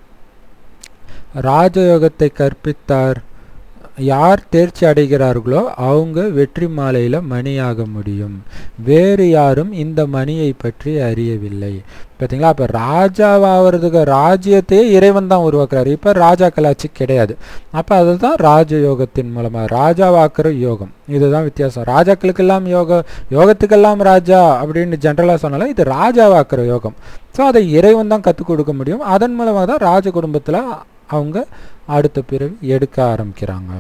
ராஜயோகத்தை கற்பித்தார் யார் தேர்ச்சி அடைகிறார்களோ அவங்க வெற்றி மாலையில் மணியாக முடியும் வேறு யாரும் இந்த மணியை பற்றி அறியவில்லை பார்த்தீங்களா அப்போ ராஜாவாகிறதுக்கு ராஜ்யத்தையே இறைவன் தான் உருவாக்குறாரு இப்போ ராஜாக்களாட்சி கிடையாது அப்போ அதுதான் ராஜயோகத்தின் மூலமாக ராஜாவாக்குற யோகம் இதுதான் வித்தியாசம் ராஜாக்களுக்கெல்லாம் யோக யோகத்துக்கெல்லாம் ராஜா அப்படின்னு ஜென்ரலாக சொன்னாலும் இது ராஜாவாக்குற யோகம் ஸோ அதை இறைவன் தான் கற்றுக் கொடுக்க முடியும் அதன் மூலமாக தான் ராஜ குடும்பத்தில் அவங்க அடுத்த பிறவி எடுக்க ஆரம்பிக்கிறாங்க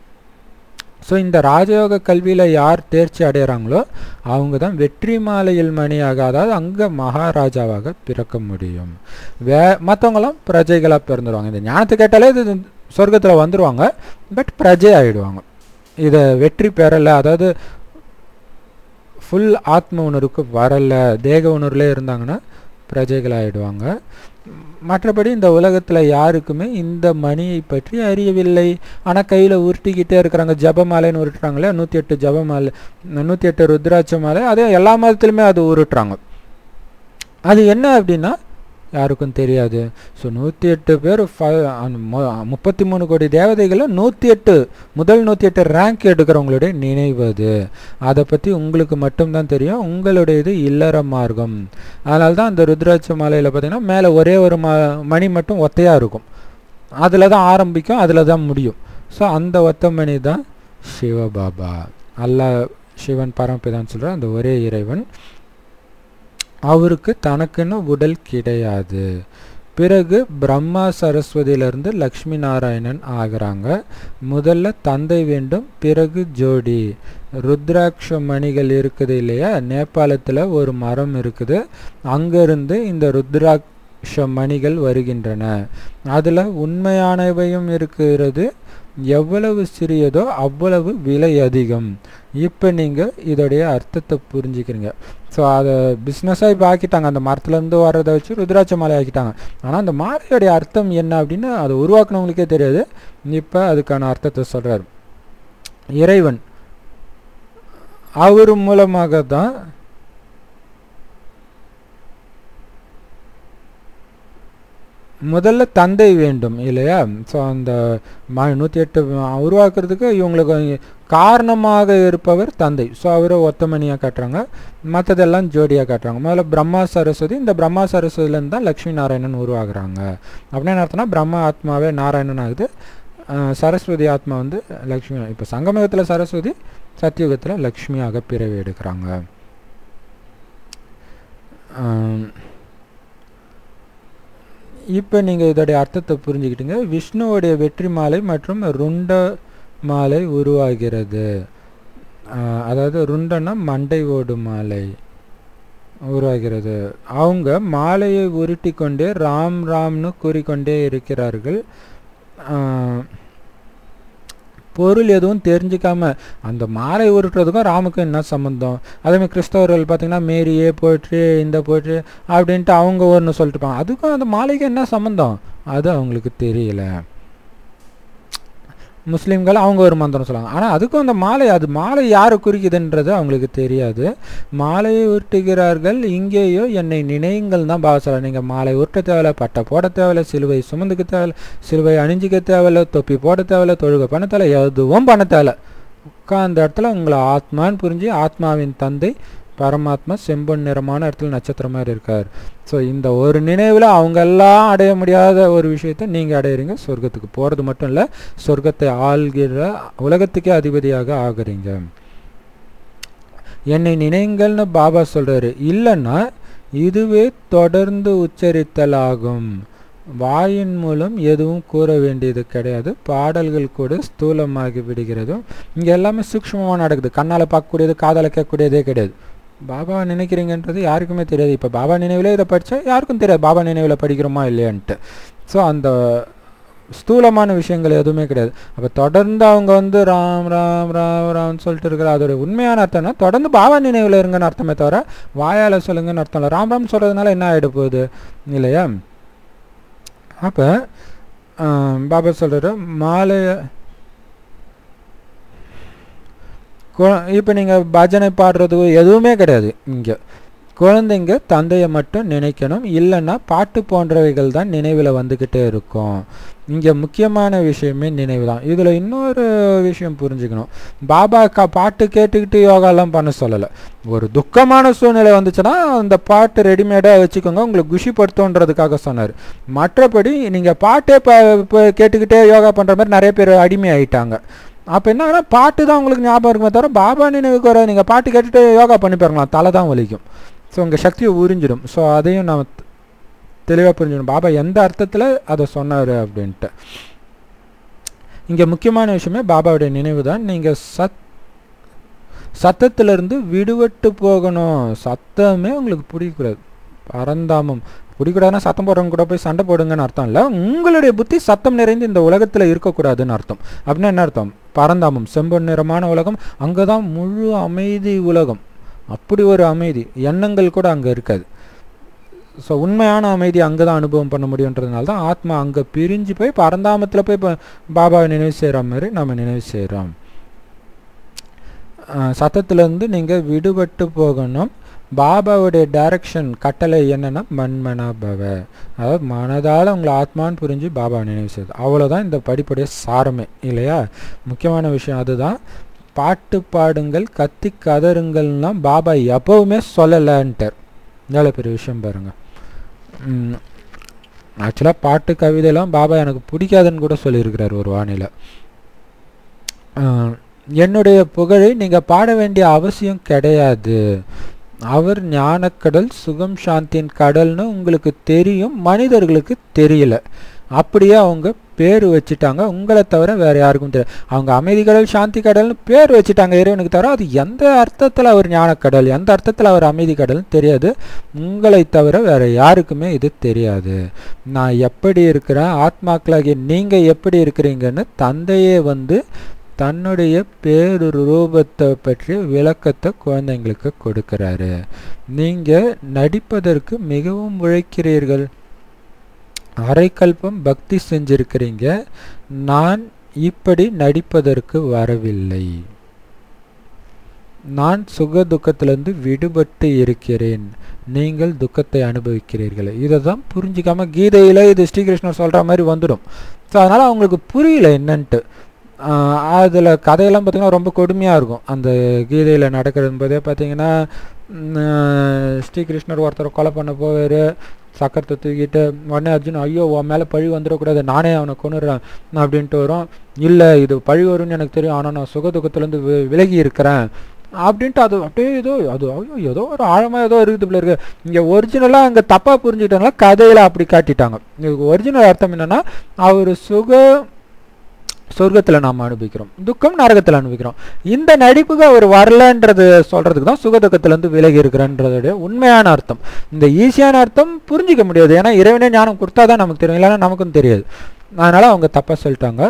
ஸோ இந்த ராஜயோக கல்வியில் யார் தேர்ச்சி அடைகிறாங்களோ அவங்க தான் வெற்றி மாலையில் மணியாக அதாவது அங்கே மகாராஜாவாக பிறக்க முடியும் வே மற்றவங்களாம் பிரஜைகளாக பிறந்துருவாங்க இந்த ஞானத்தை கேட்டாலே இது சொர்க்கத்தில் வந்துடுவாங்க பட் பிரஜை ஆகிடுவாங்க இதை வெற்றி பெறலை அதாவது ஃபுல் ஆத்ம உணர்வுக்கு வரலை தேக உணர்வுலே இருந்தாங்கன்னா பிரஜைகள் ஆகிடுவாங்க மற்றபடி இந்த உலகத்தில் யாருக்குமே இந்த மணியை பற்றி அறியவில்லை ஆனால் கையில் உருட்டிக்கிட்டே இருக்கிறாங்க ஜபமாலைன்னு உருட்டுறாங்களே நூற்றி எட்டு ஜபமாலை நூற்றி எட்டு ருத்ராட்ச மாலை அதே எல்லா மதத்துலையுமே அது உருட்டுறாங்க அது என்ன அப்படின்னா யாருக்கும் தெரியாது ஸோ நூற்றி எட்டு பேர் முப்பத்தி மூணு கோடி தேவதைகளில் நூற்றி எட்டு முதல் நூற்றி எட்டு ரேங்க் எடுக்கிறவங்களுடைய நினைவு அது அதை பற்றி உங்களுக்கு மட்டும்தான் தெரியும் உங்களுடைய இது இல்லற மார்க்கம் அதனால தான் அந்த ருத்ராட்ச மாலையில் பார்த்தீங்கன்னா மேலே ஒரே ஒரு ம மணி மட்டும் ஒத்தையாக இருக்கும் அதில் தான் ஆரம்பிக்கும் அதில் தான் முடியும் ஸோ அந்த ஒத்த மணி தான் சிவபாபா அல்லாஹ் சிவன் பரமபிதான்னு சொல்கிற அந்த ஒரே இறைவன் அவருக்கு தனக்குன்னு உடல் கிடையாது பிறகு பிரம்மா சரஸ்வதியிலிருந்து லக்ஷ்மி நாராயணன் ஆகிறாங்க முதல்ல தந்தை வேண்டும் பிறகு ஜோடி ருத்ராட்ச மணிகள் இருக்குது இல்லையா நேபாளத்தில் ஒரு மரம் இருக்குது அங்கேருந்து இந்த ருத்ராட்ச மணிகள் வருகின்றன அதில் உண்மையானவையும் இருக்கிறது எவ்வளவு சிறியதோ அவ்வளவு விலை அதிகம் இப்போ நீங்கள் இதோடைய அர்த்தத்தை புரிஞ்சுக்கிறீங்க ஸோ அதை பிஸ்னஸாக இப்போ ஆக்கிட்டாங்க அந்த மரத்துலேருந்து வர்றதை வச்சு ருத்ராட்ச மாலை ஆக்கிட்டாங்க ஆனால் அந்த மாலையோடைய அர்த்தம் என்ன அப்படின்னு அதை உருவாக்குனவங்களுக்கே தெரியாது இப்போ அதுக்கான அர்த்தத்தை சொல்கிறார் இறைவன் அவர் மூலமாக தான் முதல்ல தந்தை வேண்டும் இல்லையா ஸோ அந்த ம நூற்றி எட்டு உருவாக்குறதுக்கு இவங்களுக்கு காரணமாக இருப்பவர் தந்தை ஸோ அவரை ஒத்தமணியாக காட்டுறாங்க மற்றதெல்லாம் ஜோடியாக காட்டுறாங்க முதல்ல பிரம்மா சரஸ்வதி இந்த பிரம்மா சரஸ்வதியிலேருந்து தான் லக்ஷ்மி நாராயணன் உருவாகுறாங்க அப்படின்னு அர்த்தம்னா பிரம்மா ஆத்மாவே நாராயணன் ஆகுது சரஸ்வதி ஆத்மா வந்து லக்ஷ்மி இப்போ சங்கமயுகத்தில் சரஸ்வதி சத்தியுகத்தில் லக்ஷ்மியாக பிறவி எடுக்கிறாங்க இப்போ நீங்கள் இதோடைய அர்த்தத்தை புரிஞ்சுக்கிட்டீங்க விஷ்ணுவோடைய வெற்றி மாலை மற்றும் ருண்ட மாலை உருவாகிறது அதாவது ருண்டனா மண்டை ஓடு மாலை உருவாகிறது அவங்க மாலையை உருட்டி கொண்டே ராம் ராம்னு கூறிக்கொண்டே இருக்கிறார்கள் பொருள் எதுவும் தெரிஞ்சுக்காம அந்த மாலை உருட்டுறதுக்கும் ராமுக்கும் என்ன சம்மந்தம் அதேமாதிரி கிறிஸ்தவர்கள் பார்த்தீங்கன்னா மேரியே போயிட்டு இந்த போயிட்டு அப்படின்ட்டு அவங்க ஒன்று சொல்லிட்டு இருப்பாங்க அதுக்கும் அந்த மாலைக்கும் என்ன சம்மந்தம் அது அவங்களுக்கு தெரியல முஸ்லீம்கள் அவங்க ஒரு மந்திரம் சொல்லுவாங்க ஆனால் அதுக்கும் அந்த மாலை அது மாலை யாரை குறிக்குதுன்றது அவங்களுக்கு தெரியாது மாலையை உருட்டுகிறார்கள் இங்கேயோ என்னை நினையுங்கள் தான் பாவ சொல்ல நீங்கள் மாலை உருட்ட தேவையில்ல பட்டை போட தேவையில்ல சிலுவை சுமந்துக்க தேவையில்ல சிலுவை அணிஞ்சிக்க தேவையில்ல தொப்பி போட தேவையில்ல தொழுகை பண்ண தேவையில்ல எதுவும் பண்ண தேவையில்ல உட்கார்ந்த இடத்துல உங்களை ஆத்மான்னு புரிஞ்சு ஆத்மாவின் தந்தை பரமாத்மா செம்பொன் நிறமான இடத்துல நட்சத்திரம் மாதிரி இருக்கார் ஸோ இந்த ஒரு நினைவில் அவங்க எல்லாம் அடைய முடியாத ஒரு விஷயத்தை நீங்கள் அடையிறீங்க சொர்க்கத்துக்கு போகிறது மட்டும் இல்லை சொர்க்கத்தை ஆள்கிற உலகத்துக்கே அதிபதியாக ஆகுறீங்க என்னை நினைங்கள்னு பாபா சொல்கிறாரு இல்லைன்னா இதுவே தொடர்ந்து உச்சரித்தலாகும் வாயின் மூலம் எதுவும் கூற வேண்டியது கிடையாது பாடல்கள் கூட ஸ்தூலமாகி விடுகிறது இங்கே எல்லாமே சூக்ஷ்மமாக நடக்குது கண்ணால் பார்க்கக்கூடியது காதால் கேட்கக்கூடியதே கிடையாது பாபா நினைக்கிறீங்கன்றது யாருக்குமே தெரியாது இப்போ பாபா நினைவில் இதை படித்தா யாருக்கும் தெரியாது பாபா நினைவில் படிக்கிறோமா இல்லையான்ட்டு ஸோ அந்த ஸ்தூலமான விஷயங்கள் எதுவுமே கிடையாது அப்போ தொடர்ந்து அவங்க வந்து ராம் ராம் ராம் ராம்னு சொல்லிட்டு இருக்கிற அதோட உண்மையான அர்த்தம்னா தொடர்ந்து பாபா நினைவில் இருங்கன்னு அர்த்தமே தவிர வாயால் சொல்லுங்கன்னு அர்த்தம் இல்லை ராம் ராம் சொல்கிறதுனால என்ன ஆகிட போகுது இல்லையா அப்போ பாபா சொல்கிறாரு மாலை இப்போ நீங்கள் பஜனை பாடுறது எதுவுமே கிடையாது இங்கே குழந்தைங்க தந்தையை மட்டும் நினைக்கணும் இல்லைன்னா பாட்டு போன்றவைகள் தான் நினைவில் வந்துக்கிட்டே இருக்கும் இங்கே முக்கியமான விஷயமே நினைவு தான் இதில் இன்னொரு விஷயம் புரிஞ்சுக்கணும் பாபா கா பாட்டு கேட்டுக்கிட்டு யோகாலாம் பண்ண சொல்லலை ஒரு துக்கமான சூழ்நிலை வந்துச்சுன்னா அந்த பாட்டு ரெடிமேடாக வச்சுக்கோங்க உங்களை குஷிப்படுத்துன்றதுக்காக சொன்னார் மற்றபடி நீங்கள் பாட்டே இப்போ கேட்டுக்கிட்டே யோகா பண்ணுற மாதிரி நிறைய பேர் அடிமை ஆயிட்டாங்க அப்போ என்ன பாட்டு தான் உங்களுக்கு ஞாபகம் இருக்குமே தவிர பாபா நினைவுக்கு வர நீங்கள் பாட்டு கேட்டுட்டு யோகா பண்ணி பாருங்களா தலை தான் வலிக்கும் ஸோ உங்கள் சக்தியை உறிஞ்சிடும் ஸோ அதையும் நம்ம தெளிவாக புரிஞ்சிடும் பாபா எந்த அர்த்தத்தில் அதை சொன்னார் அப்படின்ட்டு இங்கே முக்கியமான விஷயமே பாபாவுடைய நினைவு தான் நீங்கள் சத் சத்தத்திலிருந்து விடுபட்டு போகணும் சத்தமே உங்களுக்கு பிடிக்கக்கூடாது பரந்தாமம் பிடிக்கூடாதுன்னா சத்தம் போடுறவங்க கூட போய் சண்டை போடுங்கன்னு அர்த்தம் இல்லை உங்களுடைய புத்தி சத்தம் நிறைந்து இந்த உலகத்தில் இருக்கக்கூடாதுன்னு அர்த்தம் அப்படின்னா என்ன அர்த்தம் பரந்தாமம் செம்பொன் நிறமான உலகம் அங்கே தான் முழு அமைதி உலகம் அப்படி ஒரு அமைதி எண்ணங்கள் கூட அங்கே இருக்காது ஸோ உண்மையான அமைதி அங்கே தான் அனுபவம் பண்ண முடியுன்றதுனால தான் ஆத்மா அங்கே பிரிஞ்சு போய் பரந்தாமத்தில் போய் இப்போ பாபாவை நினைவு செய்கிற மாதிரி நம்ம நினைவு செய்கிறோம் சத்தத்திலேருந்து நீங்கள் விடுபட்டு போகணும் பாபாவுடைய டைரக்ஷன் கட்டளை என்னென்னா மண்மனா பவ அதாவது மனதால் உங்களை ஆத்மான்னு புரிஞ்சு பாபா நினைவு செய்யுது அவ்வளோதான் இந்த படிப்புடைய சாரமே இல்லையா முக்கியமான விஷயம் அதுதான் பாட்டு பாடுங்கள் கத்தி கதருங்கள்லாம் பாபா எப்பவுமே சொல்லலைன்ட்டார் எவ்வளோ பெரிய விஷயம் பாருங்கள் ஆக்சுவலாக பாட்டு கவிதையெல்லாம் பாபா எனக்கு பிடிக்காதுன்னு கூட சொல்லியிருக்கிறார் ஒரு வானிலை என்னுடைய புகழை நீங்கள் பாட வேண்டிய அவசியம் கிடையாது அவர் ஞானக்கடல் சுகம் சாந்தியின் கடல்னு உங்களுக்கு தெரியும் மனிதர்களுக்கு தெரியல அப்படியே அவங்க பேர் வச்சுட்டாங்க உங்களை தவிர வேற யாருக்கும் தெரியாது அவங்க அமைதி கடல் சாந்தி கடல்னு பேர் வச்சுட்டாங்க இறைவனுக்கு தவிர அது எந்த அர்த்தத்தில் அவர் ஞானக்கடல் எந்த அர்த்தத்தில் அவர் அமைதி கடல்னு தெரியாது உங்களை தவிர வேற யாருக்குமே இது தெரியாது நான் எப்படி இருக்கிறேன் ஆத்மாக்களாகிய நீங்கள் எப்படி இருக்கிறீங்கன்னு தந்தையே வந்து தன்னுடைய பேரு ரூபத்தை பற்றிய விளக்கத்தை குழந்தைங்களுக்கு கொடுக்கிறாரு நீங்கள் நடிப்பதற்கு மிகவும் உழைக்கிறீர்கள் அரைக்கல்பம் பக்தி செஞ்சிருக்கிறீங்க நான் இப்படி நடிப்பதற்கு வரவில்லை நான் சுக துக்கத்திலிருந்து விடுபட்டு இருக்கிறேன் நீங்கள் துக்கத்தை அனுபவிக்கிறீர்கள் இதை தான் புரிஞ்சிக்காம கீதையில் இது ஸ்ரீகிருஷ்ணர் சொல்கிற மாதிரி வந்துடும் ஸோ அதனால் அவங்களுக்கு புரியல என்னன்ட்டு அதில் கதையெல்லாம் பார்த்திங்கன்னா ரொம்ப கொடுமையாக இருக்கும் அந்த கீதையில் நடக்கிறது போதே பார்த்தீங்கன்னா ஸ்ரீகிருஷ்ணர் ஒருத்தர் கொலை பண்ண போவார் சக்கரத்தை தூக்கிட்டு உடனே அர்ஜுன் ஐயோ உன் மேலே பழி வந்துடக்கூடாது நானே அவனை கொண்டுறேன் அப்படின்ட்டு வரும் இல்லை இது பழி வரும்னு எனக்கு தெரியும் ஆனால் நான் சுக துக்கத்துலேருந்து வி விலகி இருக்கிறேன் அப்படின்ட்டு அது அப்படியே ஏதோ அது ஐயோ ஏதோ ஒரு ஆழமாக ஏதோ இருக்குது போல இருக்கு இங்கே ஒரிஜினலாக அங்கே தப்பாக புரிஞ்சுக்கிட்டாங்களா கதையில் அப்படி காட்டிட்டாங்க இதுக்கு ஒரிஜினல் அர்த்தம் என்னென்னா அவர் சுக சொர்க்கத்தில் நாம் அனுபவிக்கிறோம் துக்கம் நரகத்தில் அனுபவிக்கிறோம் இந்த நடிப்புக்கு அவர் வரலன்றது சொல்கிறதுக்கு தான் சுகதுக்கத்திலேருந்து விலகி இருக்கிறன்றதுடைய உண்மையான அர்த்தம் இந்த ஈஸியான அர்த்தம் புரிஞ்சிக்க முடியாது ஏன்னா இறைவனே ஞானம் கொடுத்தா தான் நமக்கு தெரியும் இல்லைன்னா நமக்கும் தெரியாது அதனால் அவங்க தப்பாக சொல்லிட்டாங்க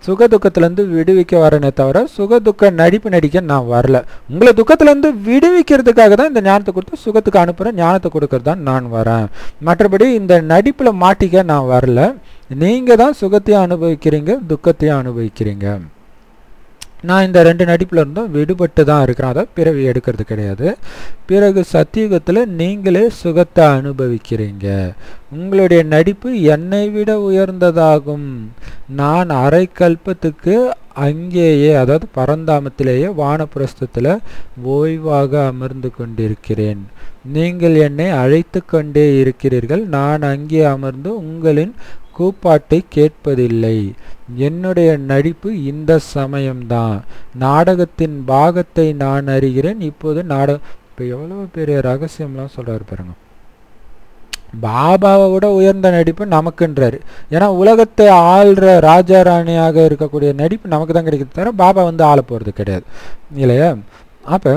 சுக துக்கத்திலேருந்து விடுவிக்க வரனே தவிர சுக துக்க நடிப்பு நடிக்க நான் வரல உங்களை துக்கத்திலேருந்து விடுவிக்கிறதுக்காக தான் இந்த ஞானத்தை கொடுத்து சுகத்துக்கு அனுப்புகிறேன் ஞானத்தை கொடுக்கறது தான் நான் வரேன் மற்றபடி இந்த நடிப்பில் மாட்டிக்க நான் வரல நீங்கள் தான் சுகத்தையும் அனுபவிக்கிறீங்க துக்கத்தையும் அனுபவிக்கிறீங்க நான் இந்த ரெண்டு நடிப்பில் இருந்தும் விடுபட்டு தான் இருக்கிறேன் அதை பிறவி எடுக்கிறது கிடையாது பிறகு சத்தியுகத்தில் நீங்களே சுகத்தை அனுபவிக்கிறீங்க உங்களுடைய நடிப்பு என்னை விட உயர்ந்ததாகும் நான் அரை கல்பத்துக்கு அங்கேயே அதாவது பரந்தாமத்திலேயே வானப்பிரஸ்தத்தில் ஓய்வாக அமர்ந்து கொண்டிருக்கிறேன் நீங்கள் என்னை அழைத்து கொண்டே இருக்கிறீர்கள் நான் அங்கே அமர்ந்து உங்களின் கூப்பாட்டை கேட்பதில்லை என்னுடைய நடிப்பு இந்த சமயம்தான் நாடகத்தின் பாகத்தை நான் அறிகிறேன் இப்போது நாடக இப்போ எவ்வளோ பெரிய ரகசியம்லாம் சொல்கிறாரு பாருங்க பாபாவை விட உயர்ந்த நடிப்பு நமக்குன்றாரு ஏன்னா உலகத்தை ஆள்ற ராஜா ராணியாக இருக்கக்கூடிய நடிப்பு நமக்கு தான் கிடைக்கிறது தவிர பாபா வந்து ஆள போகிறது கிடையாது இல்லையா அப்போ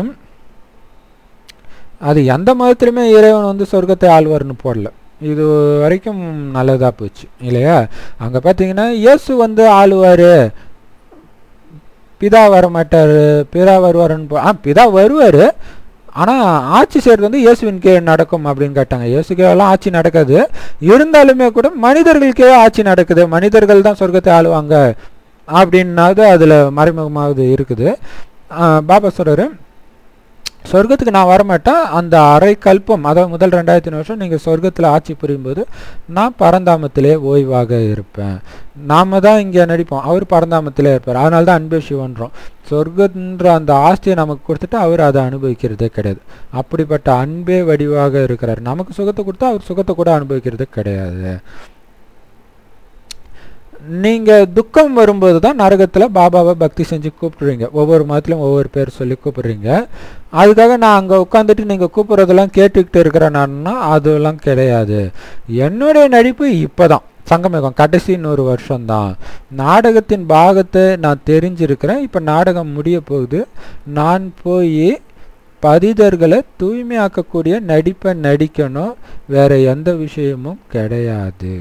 அது எந்த மதத்திலுமே இறைவன் வந்து சொர்க்கத்தை ஆழ்வார்னு போடல இது வரைக்கும் நல்லதாக போச்சு இல்லையா அங்கே பார்த்தீங்கன்னா இயேசு வந்து ஆளுவார் பிதா வர மாட்டார் பிதா வருவாருன்னு போ ஆ பிதா வருவார் ஆனால் ஆட்சி செய்கிறது வந்து இயேசுவின் கீழே நடக்கும் அப்படின்னு கேட்டாங்க இயேசுக்கெல்லாம் ஆட்சி நடக்காது இருந்தாலுமே கூட மனிதர்களுக்கே ஆட்சி நடக்குது மனிதர்கள் தான் சொர்க்கத்தை ஆளுவாங்க அப்படின்னாவது அதில் மறைமுகமாவது இருக்குது பாபா சொல்கிறாரு சொர்க்கத்துக்கு நான் வரமாட்டேன் அந்த அரை கல்பம் அதாவது முதல் ரெண்டாயிரத்தி வருஷம் நீங்கள் சொர்க்கத்தில் ஆட்சி புரியும்போது நான் பரந்தாமத்திலே ஓய்வாக இருப்பேன் நாம தான் இங்கே நடிப்போம் அவர் பரந்தாமத்திலே இருப்பார் அதனால தான் அன்பே சிவன்றோம் சொர்க்கன்ற அந்த ஆஸ்தியை நமக்கு கொடுத்துட்டு அவர் அதை அனுபவிக்கிறதே கிடையாது அப்படிப்பட்ட அன்பே வடிவாக இருக்கிறார் நமக்கு சுகத்தை கொடுத்தா அவர் சுகத்தை கூட அனுபவிக்கிறது கிடையாது நீங்கள் துக்கம் வரும்போது தான் நரகத்தில் பாபாவை பக்தி செஞ்சு கூப்பிடுறீங்க ஒவ்வொரு மதத்துலையும் ஒவ்வொரு பேர் சொல்லி கூப்பிடுறீங்க அதுக்காக நான் அங்கே உட்காந்துட்டு நீங்கள் கூப்பிட்றதெல்லாம் கேட்டுக்கிட்டு இருக்கிறேன்னா அதெல்லாம் கிடையாது என்னுடைய நடிப்பு இப்போ தான் சங்கமேகம் கடைசி நூறு வருஷம்தான் நாடகத்தின் பாகத்தை நான் தெரிஞ்சிருக்கிறேன் இப்போ நாடகம் முடிய போகுது நான் போய் பதிதர்களை தூய்மையாக்கக்கூடிய நடிப்பை நடிக்கணும் வேற எந்த விஷயமும் கிடையாது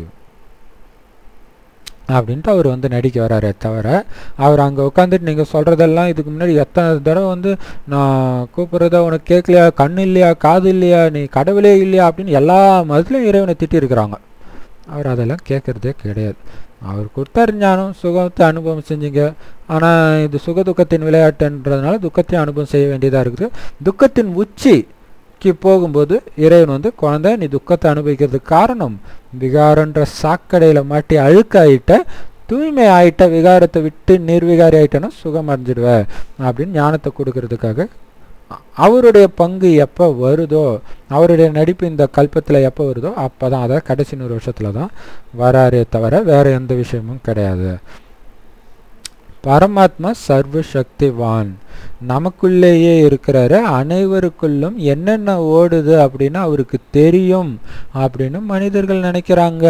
அப்படின்ட்டு அவர் வந்து நடிக்க வராரே தவிர அவர் அங்கே உட்காந்துட்டு நீங்கள் சொல்கிறதெல்லாம் இதுக்கு முன்னாடி எத்தனை தடவை வந்து நான் கூப்பிட்றத உனக்கு கேட்கலையா கண் இல்லையா காது இல்லையா நீ கடவுளே இல்லையா அப்படின்னு எல்லா மதத்துலையும் இறைவனை திட்டிருக்கிறாங்க அவர் அதெல்லாம் கேட்குறதே கிடையாது அவர் கொடுத்தாரு ஞானம் சுகத்தை அனுபவம் செஞ்சீங்க ஆனால் இது சுக துக்கத்தின் விளையாட்டுன்றதுனால துக்கத்தையும் அனுபவம் செய்ய வேண்டியதாக இருக்குது துக்கத்தின் உச்சிக்கு போகும்போது இறைவன் வந்து குழந்தை நீ துக்கத்தை அனுபவிக்கிறதுக்கு காரணம் விகாரன்ற சாக்கடையில் மாட்டி அழுக்காயிட்ட தூய்மை ஆயிட்ட விகாரத்தை விட்டு நிர்விகாரி ஆயிட்டனா சுகம் அடைஞ்சிடுவ அப்படின்னு ஞானத்தை கொடுக்கறதுக்காக அவருடைய பங்கு எப்போ வருதோ அவருடைய நடிப்பு இந்த கல்பத்தில் எப்போ வருதோ அப்போ தான் அதாவது கடைசி நூறு வருஷத்தில் தான் வராரே தவிர வேற எந்த விஷயமும் கிடையாது பரமாத்மா சர்வ சக்திவான் நமக்குள்ளேயே இருக்கிறாரு அனைவருக்குள்ளும் என்னென்ன ஓடுது அப்படின்னு அவருக்கு தெரியும் அப்படின்னு மனிதர்கள் நினைக்கிறாங்க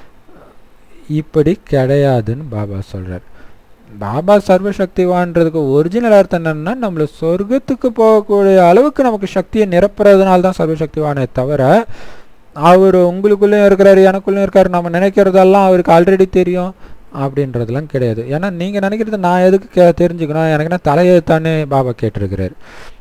இப்படி கிடையாதுன்னு பாபா சொல்றார் பாபா சர்வசக்திவான்றதுக்கு ஒரிஜினல் அர்த்தம் என்னன்னா நம்மள சொர்க்கத்துக்கு போகக்கூடிய அளவுக்கு நமக்கு சக்தியை நிரப்புறதுனால தான் சர்வசக்திவானே தவிர அவர் உங்களுக்குள்ளேயும் இருக்கிறாரு எனக்குள்ளேயும் இருக்காரு நம்ம நினைக்கிறதெல்லாம் அவருக்கு ஆல்ரெடி தெரியும் அப்படின்றதுலாம் கிடையாது ஏன்னா நீங்கள் நினைக்கிறது நான் எதுக்கு கே தெரிஞ்சுக்கணும் எனக்கு என்ன தலையெழுத்தானே பாபா கேட்டிருக்கிறாரு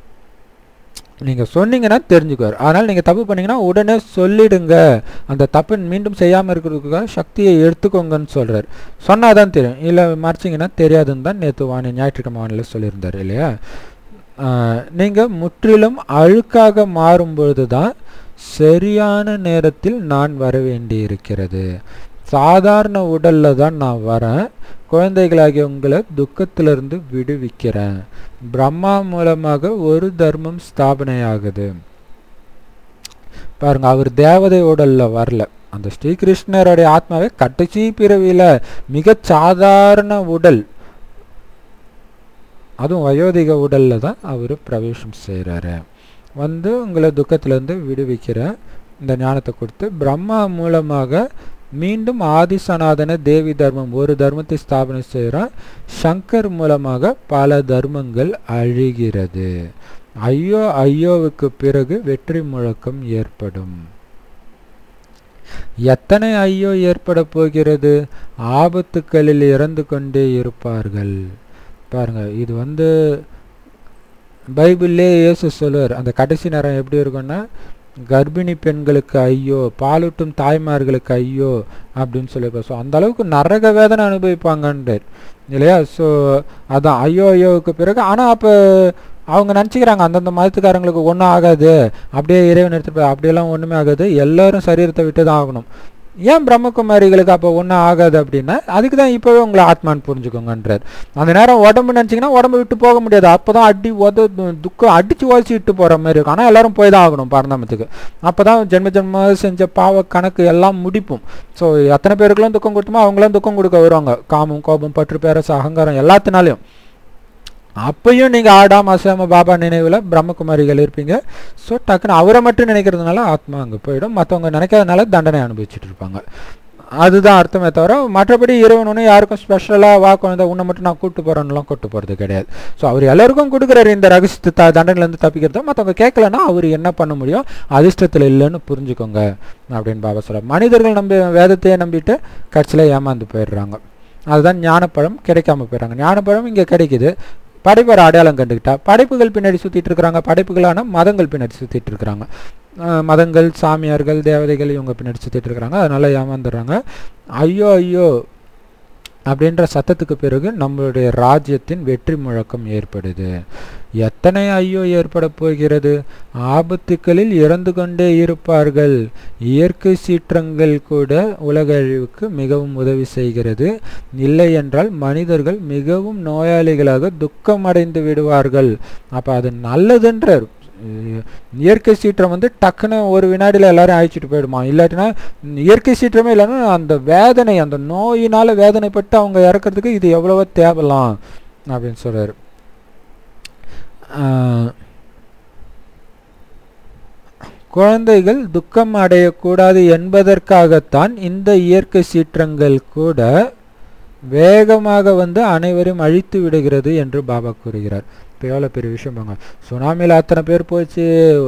நீங்கள் சொன்னீங்கன்னா தெரிஞ்சுக்குவார் அதனால் நீங்கள் தப்பு பண்ணீங்கன்னா உடனே சொல்லிடுங்க அந்த தப்பை மீண்டும் செய்யாமல் இருக்கிறதுக்காக சக்தியை எடுத்துக்கோங்கன்னு சொல்கிறார் சொன்னால் தான் தெரியும் இல்லை மறைச்சிங்கன்னா தெரியாதுன்னு தான் நேற்று வாணி ஞாயிற்றுக்கிழமை வானிலை சொல்லியிருந்தார் இல்லையா நீங்கள் முற்றிலும் அழுக்காக மாறும்பொழுது தான் சரியான நேரத்தில் நான் வர வேண்டி இருக்கிறது சாதாரண உடல்ல தான் நான் வரேன் குழந்தைகளாகிய உங்களை துக்கத்திலிருந்து விடுவிக்கிறேன் பிரம்மா மூலமாக ஒரு தர்மம் ஸ்தாபனையாகுது பாருங்க அவர் தேவதை உடல்ல வரல அந்த ஸ்ரீகிருஷ்ணருடைய ஆத்மாவே கடைசி பிறவியில மிக சாதாரண உடல் அதுவும் வயோதிக உடல்ல தான் அவர் பிரவேசம் செய்கிறாரு வந்து உங்களை துக்கத்திலேருந்து விடுவிக்கிற இந்த ஞானத்தை கொடுத்து பிரம்மா மூலமாக மீண்டும் ஆதிசனாதன தேவி தர்மம் ஒரு தர்மத்தை ஸ்தாபனை செய்கிறான் சங்கர் மூலமாக பல தர்மங்கள் அழிகிறது ஐயோ ஐயோவுக்கு பிறகு வெற்றி முழக்கம் ஏற்படும் எத்தனை ஐயோ ஏற்பட போகிறது ஆபத்துக்களில் இறந்து கொண்டே இருப்பார்கள் பாருங்க இது வந்து பைபிள்லே இயேசு சொல்லுவார் அந்த கடைசி நேரம் எப்படி இருக்கும்னா கர்ப்பிணி பெண்களுக்கு ஐயோ பாலூட்டும் தாய்மார்களுக்கு ஐயோ அப்படின்னு சொல்லி ஸோ அந்த அளவுக்கு நரக வேதனை அனுபவிப்பாங்கன்றார் இல்லையா ஸோ அதான் ஐயோ ஐயோவுக்கு பிறகு ஆனால் அப்போ அவங்க நினச்சிக்கிறாங்க அந்தந்த மதத்துக்காரங்களுக்கு ஒன்றும் ஆகாது அப்படியே இறைவன் எடுத்துட்டு போய் அப்படியெல்லாம் ஒன்றுமே ஆகாது எல்லாரும் சரீரத்தை விட்டு தான் ஆகணும் ஏன் பிரம்மகுமாரிகளுக்கு அப்போ ஒன்றும் ஆகாது அப்படின்னா அதுக்கு தான் இப்போவே உங்களை ஆத்மான்னு புரிஞ்சுக்கோங்கன்றார் அந்த நேரம் உடம்பு நினச்சிங்கன்னா உடம்பு விட்டு போக முடியாது அப்போ தான் அடி உத துக்கம் அடித்து உதச்சி விட்டு போகிற மாதிரி இருக்கும் ஆனால் எல்லாரும் போய் தான் ஆகணும் பரந்தாமத்துக்கு அப்போ தான் ஜென்ம ஜென்ம செஞ்ச பாவ கணக்கு எல்லாம் முடிப்போம் ஸோ எத்தனை பேருக்கெல்லாம் துக்கம் கொடுத்தோமோ அவங்களாம் துக்கம் கொடுக்க வருவாங்க காமம் கோபம் பற்று பேரசு அகங்காரம் எல்லாத்தினாலையும் அப்பையும் நீங்கள் ஆடாம அசாம பாபா நினைவில் பிரம்மகுமாரிகள் இருப்பீங்க ஸோ டக்குன்னு அவரை மட்டும் நினைக்கிறதுனால ஆத்மா அங்கே போயிடும் மற்றவங்க நினைக்காதனால தண்டனை அனுபவிச்சுட்டு இருப்பாங்க அதுதான் அர்த்தமே தவிர மற்றபடி இறைவன் ஒன்று யாருக்கும் ஸ்பெஷலாக வா குழந்தை உன்னை மட்டும் நான் கூட்டு போகிறேன்னுலாம் கூட்டு போகிறது கிடையாது ஸோ அவர் எல்லாருக்கும் கொடுக்குறாரு இந்த ரகசியத்தை த தண்டனையிலேருந்து தப்பிக்கிறத மற்றவங்க கேட்கலன்னா அவர் என்ன பண்ண முடியும் அதிர்ஷ்டத்தில் இல்லைன்னு புரிஞ்சுக்கோங்க அப்படின்னு பாபா சொல்ல மனிதர்கள் நம்பி வேதத்தையே நம்பிட்டு கட்சியில் ஏமாந்து போயிடுறாங்க அதுதான் ஞானப்பழம் கிடைக்காம போயிடுறாங்க ஞானப்பழம் இங்கே கிடைக்குது படைப்போட அடையாளம் கண்டுக்கிட்டா படைப்புகள் பின்னாடி சுற்றிட்டு இருக்கிறாங்க படைப்புகளான மதங்கள் பின்னாடி சுற்றிட்டு இருக்கிறாங்க மதங்கள் சாமியார்கள் தேவதைகள் இவங்க பின்னாடி சுற்றிட்டு இருக்கிறாங்க அதனால ஏமாந்துடுறாங்க ஐயோ ஐயோ அப்படின்ற சத்தத்துக்கு பிறகு நம்மளுடைய ராஜ்யத்தின் வெற்றி முழக்கம் ஏற்படுது எத்தனை ஐயோ ஏற்பட போகிறது ஆபத்துக்களில் இறந்து கொண்டே இருப்பார்கள் இயற்கை சீற்றங்கள் கூட உலக அழிவுக்கு மிகவும் உதவி செய்கிறது இல்லை என்றால் மனிதர்கள் மிகவும் நோயாளிகளாக துக்கமடைந்து விடுவார்கள் அப்போ அது நல்லதுன்றார் இயற்கை சீற்றம் வந்து டக்குன்னு ஒரு வினாடியில் எல்லாரும் அழிச்சிட்டு போயிடுமா இல்லாட்டினா இயற்கை சீற்றமே இல்லைன்னா அந்த வேதனை அந்த நோயினால் வேதனைப்பட்டு அவங்க இறக்கிறதுக்கு இது எவ்வளவோ தேவலாம் அப்படின்னு சொல்கிறார் குழந்தைகள் துக்கம் அடையக்கூடாது என்பதற்காகத்தான் இந்த இயற்கை சீற்றங்கள் கூட வேகமாக வந்து அனைவரும் அழித்து விடுகிறது என்று பாபா கூறுகிறார் இப்போ எவ்வளோ பெரிய விஷயம் பாங்க சுனாமியில் அத்தனை பேர் போச்சு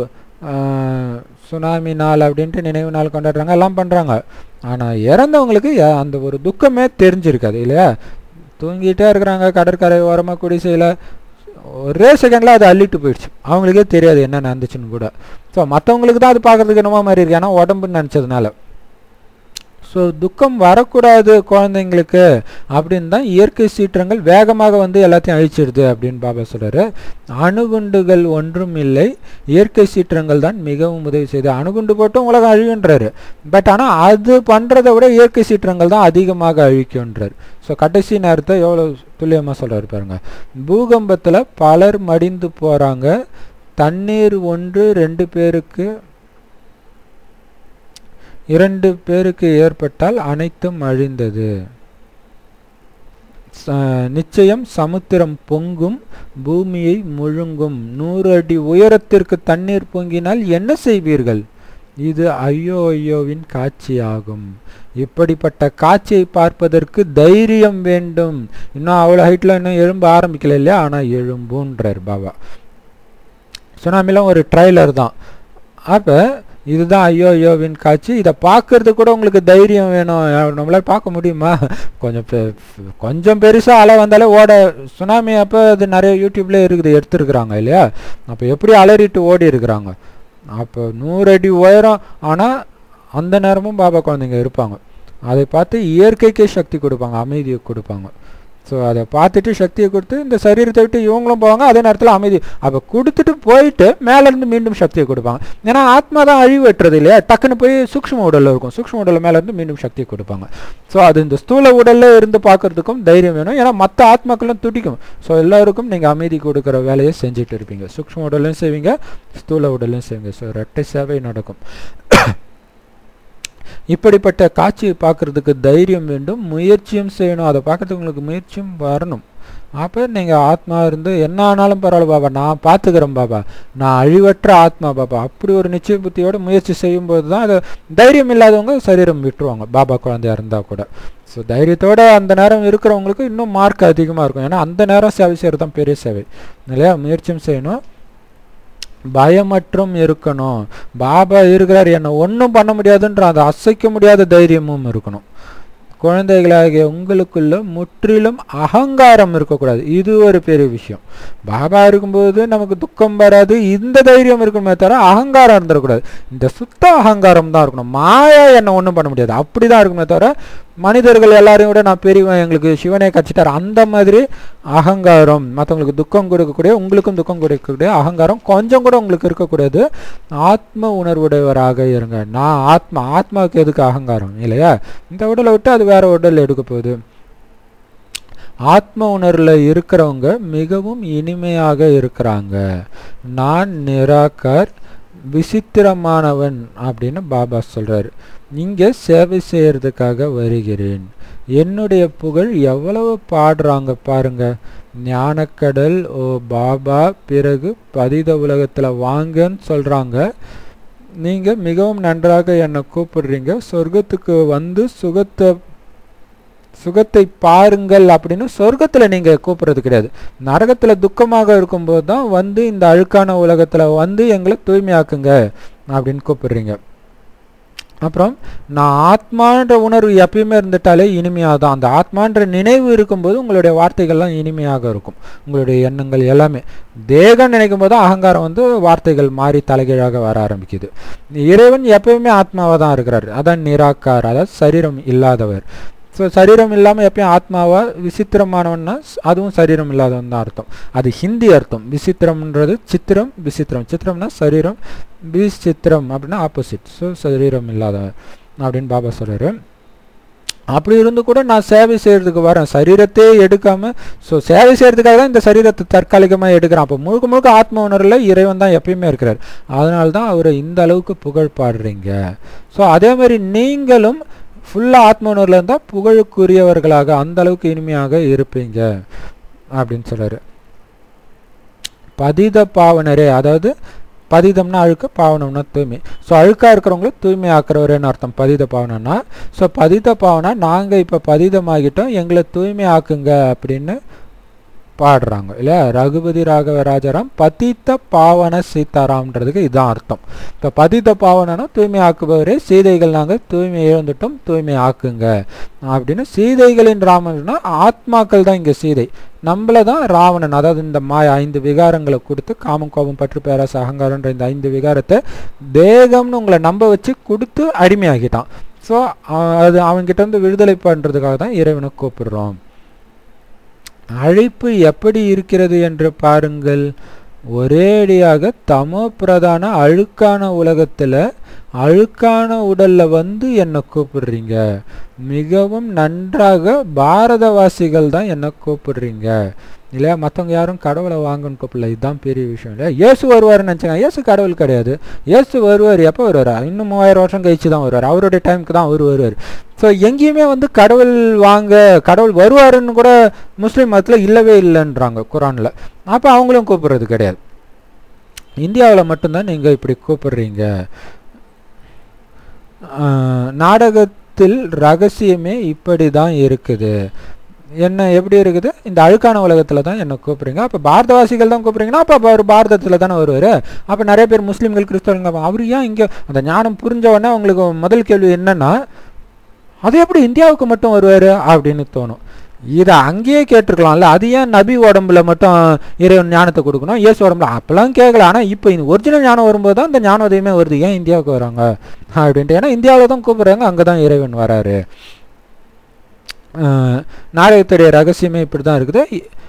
சுனாமி நாள் அப்படின்ட்டு நினைவு நாள் கொண்டாடுறாங்க எல்லாம் பண்ணுறாங்க ஆனால் இறந்தவங்களுக்கு அந்த ஒரு துக்கமே தெரிஞ்சிருக்காது இல்லையா தூங்கிட்டே இருக்கிறாங்க கடற்கரை ஓரமாக குடிசையில் ஒரே செகண்டில் அது அள்ளிட்டு போயிடுச்சு அவங்களுக்கே தெரியாது என்ன நடந்துச்சுன்னு கூட ஸோ மற்றவங்களுக்கு தான் அது பார்க்குறதுக்கு என்னமோ மாதிரி இருக்கு ஏன்னா உடம்புன்னு நினச்சதுனால ஸோ துக்கம் வரக்கூடாது குழந்தைங்களுக்கு அப்படின்னு தான் இயற்கை சீற்றங்கள் வேகமாக வந்து எல்லாத்தையும் அழிச்சிடுது அப்படின்னு பாபா சொல்கிறாரு அணுகுண்டுகள் ஒன்றும் இல்லை இயற்கை சீற்றங்கள் தான் மிகவும் உதவி செய்யுது அணுகுண்டு போட்டும் உலகம் அழிவுன்றாரு பட் ஆனால் அது பண்ணுறதை விட இயற்கை சீற்றங்கள் தான் அதிகமாக அழிக்குன்றார் ஸோ கடைசி நேரத்தை எவ்வளோ துல்லியமாக சொல்கிறாரு பாருங்க பூகம்பத்தில் பலர் மடிந்து போகிறாங்க தண்ணீர் ஒன்று ரெண்டு பேருக்கு இரண்டு பேருக்கு ஏற்பட்டால் அனைத்தும் அழிந்தது நிச்சயம் சமுத்திரம் பொங்கும் பூமியை முழுங்கும் நூறு அடி உயரத்திற்கு தண்ணீர் பொங்கினால் என்ன செய்வீர்கள் இது ஐயோ ஐயோவின் காட்சியாகும் இப்படிப்பட்ட காட்சியை பார்ப்பதற்கு தைரியம் வேண்டும் இன்னும் அவ்வளோ ஹைட்டில் இன்னும் எழும்ப ஆரம்பிக்கல இல்லையா ஆனால் எழும்புன்றார் பாபா சுனாமிலாம் ஒரு ட்ரைலர் தான் அப்போ இதுதான் ஐயோ ஐயோவின் காட்சி இதை பார்க்கறது கூட உங்களுக்கு தைரியம் வேணும் நம்மளால் பார்க்க முடியுமா கொஞ்சம் கொஞ்சம் பெருசாக அலை வந்தாலே ஓட சுனாமி அப்போ அது நிறைய யூடியூப்லேயே இருக்குது எடுத்துருக்குறாங்க இல்லையா அப்போ எப்படி அலறிட்டு ஓடி இருக்கிறாங்க அப்போ நூறு அடி உயரம் ஆனால் அந்த நேரமும் பாபா குழந்தைங்க இருப்பாங்க அதை பார்த்து இயற்கைக்கே சக்தி கொடுப்பாங்க அமைதியை கொடுப்பாங்க ஸோ அதை பார்த்துட்டு சக்தியை கொடுத்து இந்த சரீரத்தை விட்டு இவங்களும் போவாங்க அதே நேரத்தில் அமைதி அப்போ கொடுத்துட்டு போயிட்டு மேலேருந்து மீண்டும் சக்தியை கொடுப்பாங்க ஏன்னா ஆத்மா தான் அழிவு வெட்டுறது இல்லையா டக்குன்னு போய் சூக்ஷ்ம உடலில் இருக்கும் சூக்ஷ்ம உடல் மேலேருந்து மீண்டும் சக்தியை கொடுப்பாங்க ஸோ அது இந்த ஸ்தூல உடலில் இருந்து பார்க்கறதுக்கும் தைரியம் வேணும் ஏன்னா மற்ற ஆத்மாக்களும் துடிக்கும் ஸோ எல்லாருக்கும் நீங்கள் அமைதி கொடுக்குற வேலையை செஞ்சுட்டு இருப்பீங்க சூக்ஷ்ம உடலையும் செய்வீங்க ஸ்தூல உடலையும் செய்வீங்க ஸோ ரெட்டை சேவை நடக்கும் இப்படிப்பட்ட காட்சியை பார்க்குறதுக்கு தைரியம் வேண்டும் முயற்சியும் செய்யணும் அதை பார்க்குறதுக்கு உங்களுக்கு முயற்சியும் வரணும் அப்போ நீங்கள் ஆத்மா இருந்து என்ன ஆனாலும் பரவாயில்ல பாபா நான் பார்த்துக்கிறேன் பாபா நான் அழிவற்ற ஆத்மா பாபா அப்படி ஒரு நிச்சய புத்தியோட முயற்சி செய்யும்போது தான் அது தைரியம் இல்லாதவங்க சரீரம் விட்டுருவாங்க பாபா குழந்தையா இருந்தால் கூட ஸோ தைரியத்தோட அந்த நேரம் இருக்கிறவங்களுக்கு இன்னும் மார்க் அதிகமாக இருக்கும் ஏன்னா அந்த நேரம் சேவை செய்கிறது தான் பெரிய சேவை இல்லையா முயற்சியும் செய்யணும் பயமற்றும் இருக்கணும் பாபா இருக்கிறார் என்னை ஒன்றும் பண்ண முடியாதுன்ற அந்த அசைக்க முடியாத தைரியமும் இருக்கணும் குழந்தைகளாகிய உங்களுக்குள்ள முற்றிலும் அகங்காரம் இருக்கக்கூடாது இது ஒரு பெரிய விஷயம் பாபா இருக்கும்போது நமக்கு துக்கம் வராது இந்த தைரியம் இருக்கணுமே தவிர அகங்காரம் இருந்துடக்கூடாது இந்த சுத்த அகங்காரம் தான் இருக்கணும் மாயா என்ன ஒன்றும் பண்ண முடியாது அப்படி தான் இருக்குமே தவிர மனிதர்கள் எல்லாரையும் விட நான் பெரியவன் எங்களுக்கு சிவனே கச்சிட்டார் அந்த மாதிரி அகங்காரம் மற்றவங்களுக்கு துக்கம் கொடுக்கக்கூடிய உங்களுக்கும் துக்கம் கொடுக்கக்கூடிய அகங்காரம் கொஞ்சம் கூட உங்களுக்கு இருக்கக்கூடாது ஆத்ம உணர்வுடையவராக இருங்க நான் ஆத்மா ஆத்மாவுக்கு எதுக்கு அகங்காரம் இல்லையா இந்த உடலை விட்டு அது வேற உடல் எடுக்க போகுது ஆத்ம உணர்வில் இருக்கிறவங்க மிகவும் இனிமையாக இருக்கிறாங்க நான் நிராகர் விசித்திரமானவன் அப்படின்னு பாபா சொல்றாரு இங்கே சேவை செய்யறதுக்காக வருகிறேன் என்னுடைய புகழ் எவ்வளவு பாடுறாங்க பாருங்க ஞானக்கடல் ஓ பாபா பிறகு பதித உலகத்தில் வாங்கன்னு சொல்கிறாங்க நீங்கள் மிகவும் நன்றாக என்னை கூப்பிடுறீங்க சொர்க்கத்துக்கு வந்து சுகத்தை சுகத்தை பாருங்கள் அப்படின்னு சொர்க்கத்தில் நீங்கள் கூப்பிட்றது கிடையாது நரகத்தில் துக்கமாக இருக்கும்போது தான் வந்து இந்த அழுக்கான உலகத்தில் வந்து எங்களை தூய்மையாக்குங்க அப்படின்னு கூப்பிடுறீங்க அப்புறம் நான் ஆத்மான்ற உணர்வு எப்பயுமே இருந்துட்டாலே இனிமையாக தான் அந்த ஆத்மான்ற நினைவு இருக்கும்போது உங்களுடைய வார்த்தைகள்லாம் இனிமையாக இருக்கும் உங்களுடைய எண்ணங்கள் எல்லாமே தேகம் நினைக்கும் போது அகங்காரம் வந்து வார்த்தைகள் மாறி தலைகீழாக வர ஆரம்பிக்குது இறைவன் எப்பயுமே ஆத்மாவாக தான் இருக்கிறார் அதான் நிராக்கார் அதாவது சரீரம் இல்லாதவர் ஸோ சரீரம் இல்லாமல் எப்பயும் ஆத்மாவா விசித்திரமானவன்னா அதுவும் சரீரம் இல்லாதவன் தான் அர்த்தம் அது ஹிந்தி அர்த்தம் விசித்திரம்ன்றது சித்திரம் விசித்திரம் சித்திரம்னா சரீரம் விசித்திரம் அப்படின்னா ஆப்போசிட் ஸோ சரீரம் இல்லாதவன் அப்படின்னு பாபா சொல்கிறாரு அப்படி இருந்து கூட நான் சேவை செய்கிறதுக்கு வரேன் சரீரத்தையே எடுக்காமல் ஸோ சேவை செய்கிறதுக்காக தான் இந்த சரீரத்தை தற்காலிகமாக எடுக்கிறேன் அப்போ முழுக்க முழுக்க ஆத்ம உணர்வில் இறைவன் தான் எப்பயுமே இருக்கிறார் அதனால தான் அவரை இந்த அளவுக்கு புகழ் பாடுறீங்க ஸோ அதே மாதிரி நீங்களும் ஃபுல்லாக ஆத்ம உணர்வில் இருந்தால் புகழுக்குரியவர்களாக அந்த அளவுக்கு இனிமையாக இருப்பீங்க அப்படின்னு சொல்கிறாரு பதித பாவனரே அதாவது பதிதம்னா அழுக்கு பாவனம்னா தூய்மை ஸோ அழுக்காக இருக்கிறவங்கள தூய்மை ஆக்குறவரேன்னு அர்த்தம் பதித பாவனம்னா ஸோ பதித பாவனா நாங்கள் இப்போ பதிதமாகிட்டோம் எங்களை தூய்மை ஆக்குங்க அப்படின்னு பாடுறாங்க இல்லையா ரகுபதி ராகவ ராஜாராம் பதித்த பாவன சீதாராம்ன்றதுக்கு இதுதான் அர்த்தம் இப்போ பதித்த பாவனனா தூய்மை ஆக்குபவரே சீதைகள் நாங்கள் தூய்மை இழந்துட்டோம் தூய்மை ஆக்குங்க அப்படின்னு சீதைகளின் ராமன்னா ஆத்மாக்கள் தான் இங்கே சீதை நம்மள தான் ராவணன் அதாவது இந்த மாய ஐந்து விகாரங்களை கொடுத்து காமம் கோபம் பற்று பேராசை அகங்காரன்ற இந்த ஐந்து விகாரத்தை தேகம்னு உங்களை நம்ப வச்சு கொடுத்து அடிமையாகிட்டான் ஸோ அது அவன்கிட்ட இருந்து விடுதலை பண்ணுறதுக்காக தான் இறைவனை கூப்பிடுறோம் அழைப்பு எப்படி இருக்கிறது என்று பாருங்கள் ஒரேடியாக தமோ பிரதான அழுக்கான உலகத்தில் அழுக்கான உடல்ல வந்து என்னை கூப்பிடுறீங்க மிகவும் நன்றாக பாரதவாசிகள் தான் என்னை கூப்பிடுறீங்க இல்லையா மற்றவங்க யாரும் கடவுளை வாங்கன்னு கூப்பிடல இதுதான் பெரிய விஷயம் இல்லையா இயேசு வருவார்னு நினச்சாங்க இயேசு கடவுள் கிடையாது இயேசு வருவார் எப்போ வருவார் இன்னும் மூவாயிரம் வருஷம் கழிச்சு தான் வருவார் அவருடைய டைமுக்கு தான் அவர் வருவார் ஸோ எங்கேயுமே வந்து கடவுள் வாங்க கடவுள் வருவாருன்னு கூட முஸ்லீம் மதத்தில் இல்லவே இல்லைன்றாங்க குரானில் அப்போ அவங்களும் கூப்பிடுறது கிடையாது இந்தியாவில் மட்டும்தான் நீங்கள் இப்படி கூப்பிடுறீங்க நாடகத்தில் ரகசியமே இப்படி தான் இருக்குது என்ன எப்படி இருக்குது இந்த அழுக்கான உலகத்தில் தான் என்ன கூப்பிடுறீங்க அப்போ பாரதவாசிகள் தான் கூப்பிடுறீங்கன்னா அப்போ அவர் பாரதத்தில் தானே வருவார் அப்போ நிறைய பேர் முஸ்லீம்கள் கிறிஸ்தவங்க அவர் ஏன் இங்கே அந்த ஞானம் புரிஞ்ச உடனே அவங்களுக்கு முதல் கேள்வி என்னன்னா அது எப்படி இந்தியாவுக்கு மட்டும் வருவார் அப்படின்னு தோணும் இதை அங்கேயே கேட்டிருக்கலாம்ல அது ஏன் நபி உடம்புல மட்டும் இறைவன் ஞானத்தை கொடுக்கணும் இயேசு உடம்புல அப்பெல்லாம் கேட்கல ஆனால் இப்போ இந்த ஒரிஜினல் ஞானம் வரும்போது தான் இந்த ஞானோதயமே வருது ஏன் இந்தியாவுக்கு வராங்க அப்படின்ட்டு ஏன்னா இந்தியாவில் தான் கூப்பிட்றாங்க அங்கே தான் இறைவன் வராரு நாடகத்துடைய ரகசியமே இப்படி தான் இருக்குது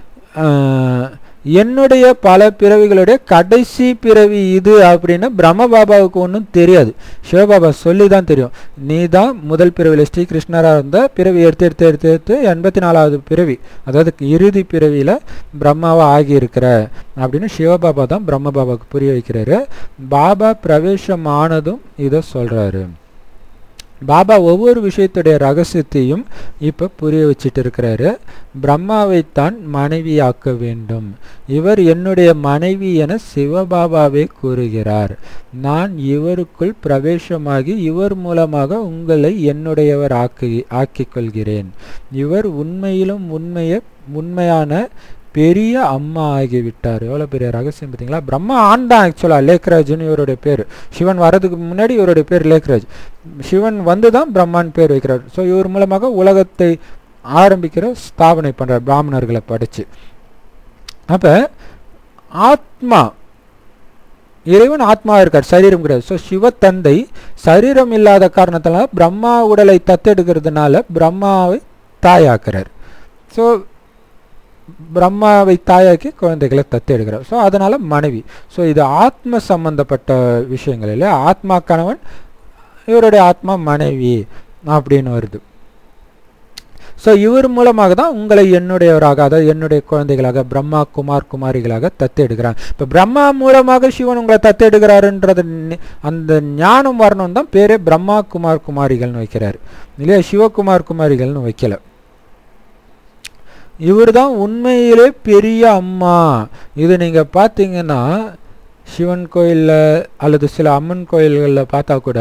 என்னுடைய பல பிறவிகளுடைய கடைசி பிறவி இது அப்படின்னு பிரம்ம பாபாவுக்கு ஒன்றும் தெரியாது சிவபாபா சொல்லி தான் தெரியும் நீ தான் முதல் பிறவியில் ஸ்ரீ கிருஷ்ணராக இருந்த பிறவி எடுத்து எடுத்து எடுத்து எடுத்து எண்பத்தி நாலாவது பிறவி அதாவது இறுதி பிறவியில் பிரம்மாவாக ஆகியிருக்கிற அப்படின்னு சிவபாபா தான் பிரம்ம பாபாவுக்கு புரிய வைக்கிறாரு பாபா பிரவேசம் ஆனதும் இதை சொல்கிறாரு பாபா ஒவ்வொரு விஷயத்துடைய ரகசியத்தையும் இப்போ புரிய வச்சுட்டு இருக்கிறாரு பிரம்மாவைத்தான் மனைவியாக்க வேண்டும் இவர் என்னுடைய மனைவி என சிவபாபாவே கூறுகிறார் நான் இவருக்குள் பிரவேசமாகி இவர் மூலமாக உங்களை என்னுடையவர் ஆக்கி ஆக்கிக் கொள்கிறேன் இவர் உண்மையிலும் உண்மைய உண்மையான பெரிய அம்மா ஆகிவிட்டார் எவ்வளோ பெரிய ரகசியம் பார்த்தீங்களா பிரம்மா ஆண் தான் ஆக்சுவலாக லேக்ராஜ்னு இவருடைய பேர் சிவன் வரதுக்கு முன்னாடி இவருடைய பேர் லேக்ராஜ் சிவன் வந்து தான் பிரம்மான் பேர் வைக்கிறார் ஸோ இவர் மூலமாக உலகத்தை ஆரம்பிக்கிற ஸ்தாபனை பண்ணுறார் பிராமணர்களை படித்து அப்போ ஆத்மா இறைவன் ஆத்மா இருக்கார் சரீரம் கிடையாது ஸோ சிவத்தந்தை சரீரம் இல்லாத காரணத்தினால பிரம்மா உடலை தத்தெடுக்கிறதுனால பிரம்மாவை தாயாக்குறார் ஸோ பிரம்மாவை தாயாக்கி குழந்தைகளை தத்தெடுக்கிறார் ஸோ அதனால மனைவி ஸோ இது ஆத்ம சம்பந்தப்பட்ட விஷயங்கள் இல்லையா ஆத்மா கணவன் இவருடைய ஆத்மா மனைவி அப்படின்னு வருது ஸோ இவர் மூலமாக தான் உங்களை என்னுடையவராக அதாவது என்னுடைய குழந்தைகளாக பிரம்மா குமார் குமாரிகளாக தத்தெடுக்கிறாங்க இப்போ பிரம்மா மூலமாக சிவன் உங்களை தத்தெடுக்கிறாருன்றது நி- அந்த ஞானம் வரணும் தான் பேரே பிரம்மா குமார் குமாரிகள்னு வைக்கிறாரு இல்லையா சிவகுமார் குமாரிகள்னு வைக்கல இவர் தான் உண்மையிலே பெரிய அம்மா இது நீங்கள் பார்த்தீங்கன்னா சிவன் கோயிலில் அல்லது சில அம்மன் கோயில்களில் பார்த்தா கூட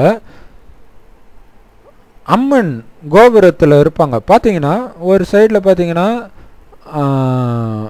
அம்மன் கோபுரத்தில் இருப்பாங்க பார்த்தீங்கன்னா ஒரு சைடில் பார்த்தீங்கன்னா ஆஹ்,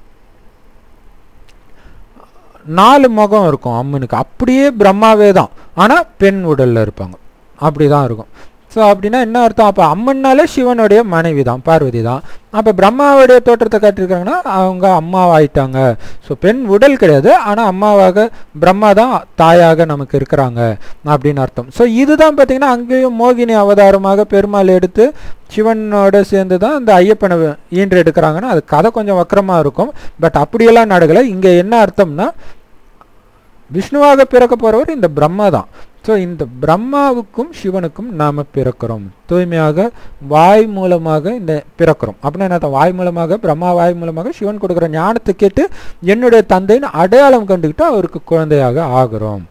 நாலு முகம் இருக்கும் அம்மனுக்கு அப்படியே பிரம்மாவே தான் ஆனால் பெண் உடலில் இருப்பாங்க அப்படி தான் இருக்கும் ஸோ அப்படின்னா என்ன அர்த்தம் அப்போ அம்மன்னாலே சிவனுடைய மனைவி தான் பார்வதி தான் அப்போ பிரம்மாவுடைய தோற்றத்தை காட்டியிருக்காங்கன்னா அவங்க அம்மாவாயிட்டாங்க ஸோ பெண் உடல் கிடையாது ஆனால் அம்மாவாக பிரம்மா தான் தாயாக நமக்கு இருக்கிறாங்க அப்படின்னு அர்த்தம் ஸோ இதுதான் பார்த்தீங்கன்னா அங்கேயும் மோகினி அவதாரமாக பெருமாள் எடுத்து சிவனோட சேர்ந்து தான் இந்த ஐயப்பனை ஈன்று எடுக்கிறாங்கன்னா அது கதை கொஞ்சம் வக்கரமாக இருக்கும் பட் அப்படியெல்லாம் நடக்கலை இங்கே என்ன அர்த்தம்னா விஷ்ணுவாக பிறக்க போறவர் இந்த பிரம்மா தான் ஸோ இந்த பிரம்மாவுக்கும் சிவனுக்கும் நாம பிறக்கிறோம் தூய்மையாக வாய் மூலமாக இந்த பிறக்கிறோம் அப்படின்னா என்ன அர்த்தம்? வாய் மூலமாக பிரம்மா வாய் மூலமாக சிவன் கொடுக்குற ஞானத்தை கேட்டு என்னுடைய தந்தைன்னு அடையாளம் கண்டுக்கிட்டு அவருக்கு குழந்தையாக ஆகிறோம்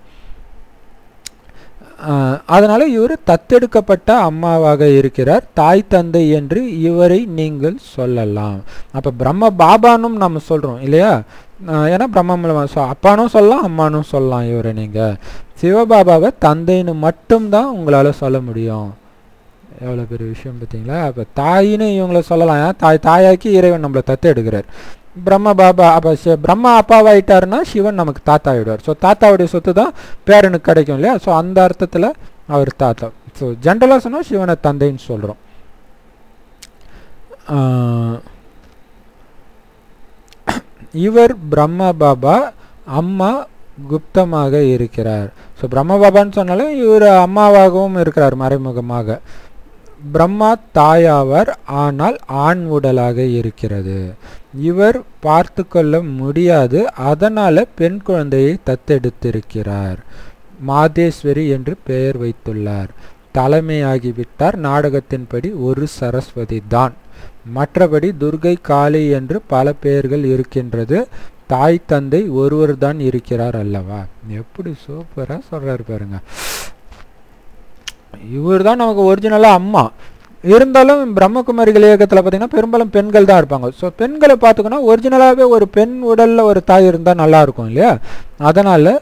ஆஹ் அதனால இவர் தத்தெடுக்கப்பட்ட அம்மாவாக இருக்கிறார் தாய் தந்தை என்று இவரை நீங்கள் சொல்லலாம் அப்ப பிரம்ம பாபானும் நம்ம சொல்றோம் இல்லையா ஆஹ் ஏன்னா பிரம்ம மூலமா so அப்பானும் சொல்லலாம் அம்மானும் சொல்லலாம் இவரை நீங்க சிவபாபாவை தந்தைன்னு மட்டும்தான் உங்களால சொல்ல முடியும் எவ்வளோ பெரிய விஷயம் பார்த்தீங்களா அப்போ தாயின்னு இவங்கள சொல்லலாம் ஏன் தாய் தாயாக்கி இறைவன் நம்மளை தத்தெடுக்கிறார் பிரம்ம பாபா அப்போ பிரம்மா அப்பாவாயிட்டாருன்னா சிவன் நமக்கு தாத்தா ஆயிடுவார் ஸோ தாத்தாவுடைய சொத்து தான் பேரனுக்கு கிடைக்கும் இல்லையா ஸோ அந்த அர்த்தத்தில் அவர் தாத்தா ஸோ ஜென்ரலாக சொன்னால் சிவனை தந்தைன்னு சொல்கிறோம் இவர் பிரம்ம பாபா அம்மா குப்தமாக இருக்கிறார் ஸோ பிரம்ம பாபான்னு சொன்னாலும் இவர் அம்மாவாகவும் இருக்கிறார் மறைமுகமாக பிரம்மா தாயாவர் ஆனால் ஆண் உடலாக இருக்கிறது இவர் பார்த்து கொள்ள முடியாது அதனால பெண் குழந்தையை தத்தெடுத்திருக்கிறார் மாதேஸ்வரி என்று பெயர் வைத்துள்ளார் தலைமையாகிவிட்டார் நாடகத்தின்படி ஒரு சரஸ்வதி தான் மற்றபடி துர்கை காளி என்று பல பெயர்கள் இருக்கின்றது தாய் தந்தை ஒருவர் தான் இருக்கிறார் அல்லவா எப்படி சூப்பரா சொல்றாரு பாருங்க இவர் தான் நமக்கு ஒரிஜினலாக அம்மா இருந்தாலும் பிரம்மகுமாரிகள் இயக்கத்தில் பார்த்தீங்கன்னா பெரும்பாலும் பெண்கள் தான் இருப்பாங்க ஸோ பெண்களை பார்த்துக்கணும் ஒரிஜினலாகவே ஒரு பெண் உடலில் ஒரு தாய் இருந்தால் நல்லா இருக்கும் இல்லையா அதனால்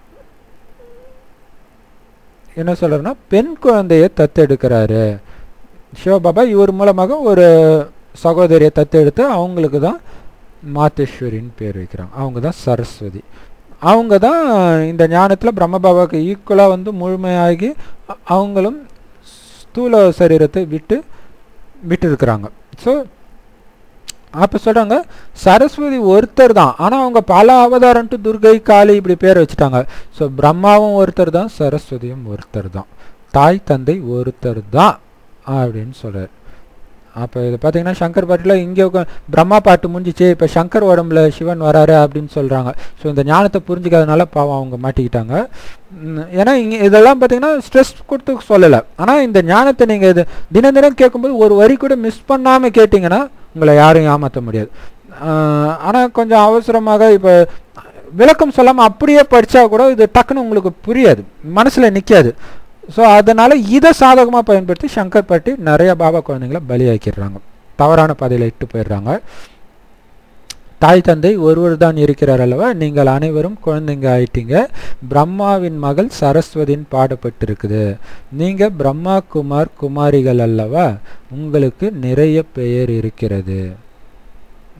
என்ன சொல்கிறேன்னா பெண் குழந்தையை தத்தெடுக்கிறாரு சிவபாபா இவர் மூலமாக ஒரு சகோதரியை தத்தெடுத்து அவங்களுக்கு தான் மாத்தேஸ்வரின்னு பேர் வைக்கிறாங்க அவங்க தான் சரஸ்வதி அவங்க தான் இந்த ஞானத்தில் பிரம்மபாபாவுக்கு ஈக்குவலாக வந்து முழுமையாகி அ- அவங்களும் ஸ்தூல சரீரத்தை விட்டு விட்டு இருக்கிறாங்க ஸோ அப்போ சொல்கிறாங்க சரஸ்வதி ஒருத்தர் தான் ஆனால் அவங்க பல அவதாரம்ட்டு துர்கை காளி இப்படி பேர் வச்சுட்டாங்க ஸோ பிரம்மாவும் ஒருத்தர் தான் சரஸ்வதியும் ஒருத்தர் தான் தாய் தந்தை ஒருத்தர் தான் அப்படின்னு சொல்கிறார் அப்போ இது பார்த்தீங்கன்னா சங்கர் பாட்டில் இங்கே பிரம்மா பாட்டு முடிஞ்சிச்சு இப்போ சங்கர் உடம்புல சிவன் வராரு அப்படின்னு சொல்கிறாங்க ஸோ இந்த ஞானத்தை புரிஞ்சுக்காதனால பாவம் அவங்க மாட்டிக்கிட்டாங்க ம், ஏன்னா இங்கே இதெல்லாம் பார்த்தீங்கன்னா ஸ்ட்ரெஸ் கொடுத்து சொல்லலை ஆனால் இந்த ஞானத்தை நீங்கள் இது தினம் தினம் கேட்கும்போது ஒரு வரி கூட மிஸ் பண்ணாமல் கேட்டிங்கன்னா உங்களை யாரும் ஏமாற்ற முடியாது ஆனால் கொஞ்சம் அவசரமாக இப்போ விளக்கம் சொல்லாமல் அப்படியே படித்தா கூட இது டக்குன்னு உங்களுக்கு புரியாது மனசில் நிற்காது ஸோ அதனால் இதை சாதகமாக பயன்படுத்தி சங்கர் பாட்டி நிறைய பாபா குழந்தைங்களை பலியாக்கிடுறாங்க தவறான பாதையில் இட்டு போயிடுறாங்க தாய் தந்தை ஒருவர் தான் இருக்கிறார் அல்லவா நீங்கள் அனைவரும் குழந்தைங்க ஆயிட்டீங்க பிரம்மாவின் மகள் சரஸ்வதின்னு பாடப்பட்டிருக்குது நீங்க பிரம்மா குமார் குமாரிகள் அல்லவா உங்களுக்கு நிறைய பெயர் இருக்கிறது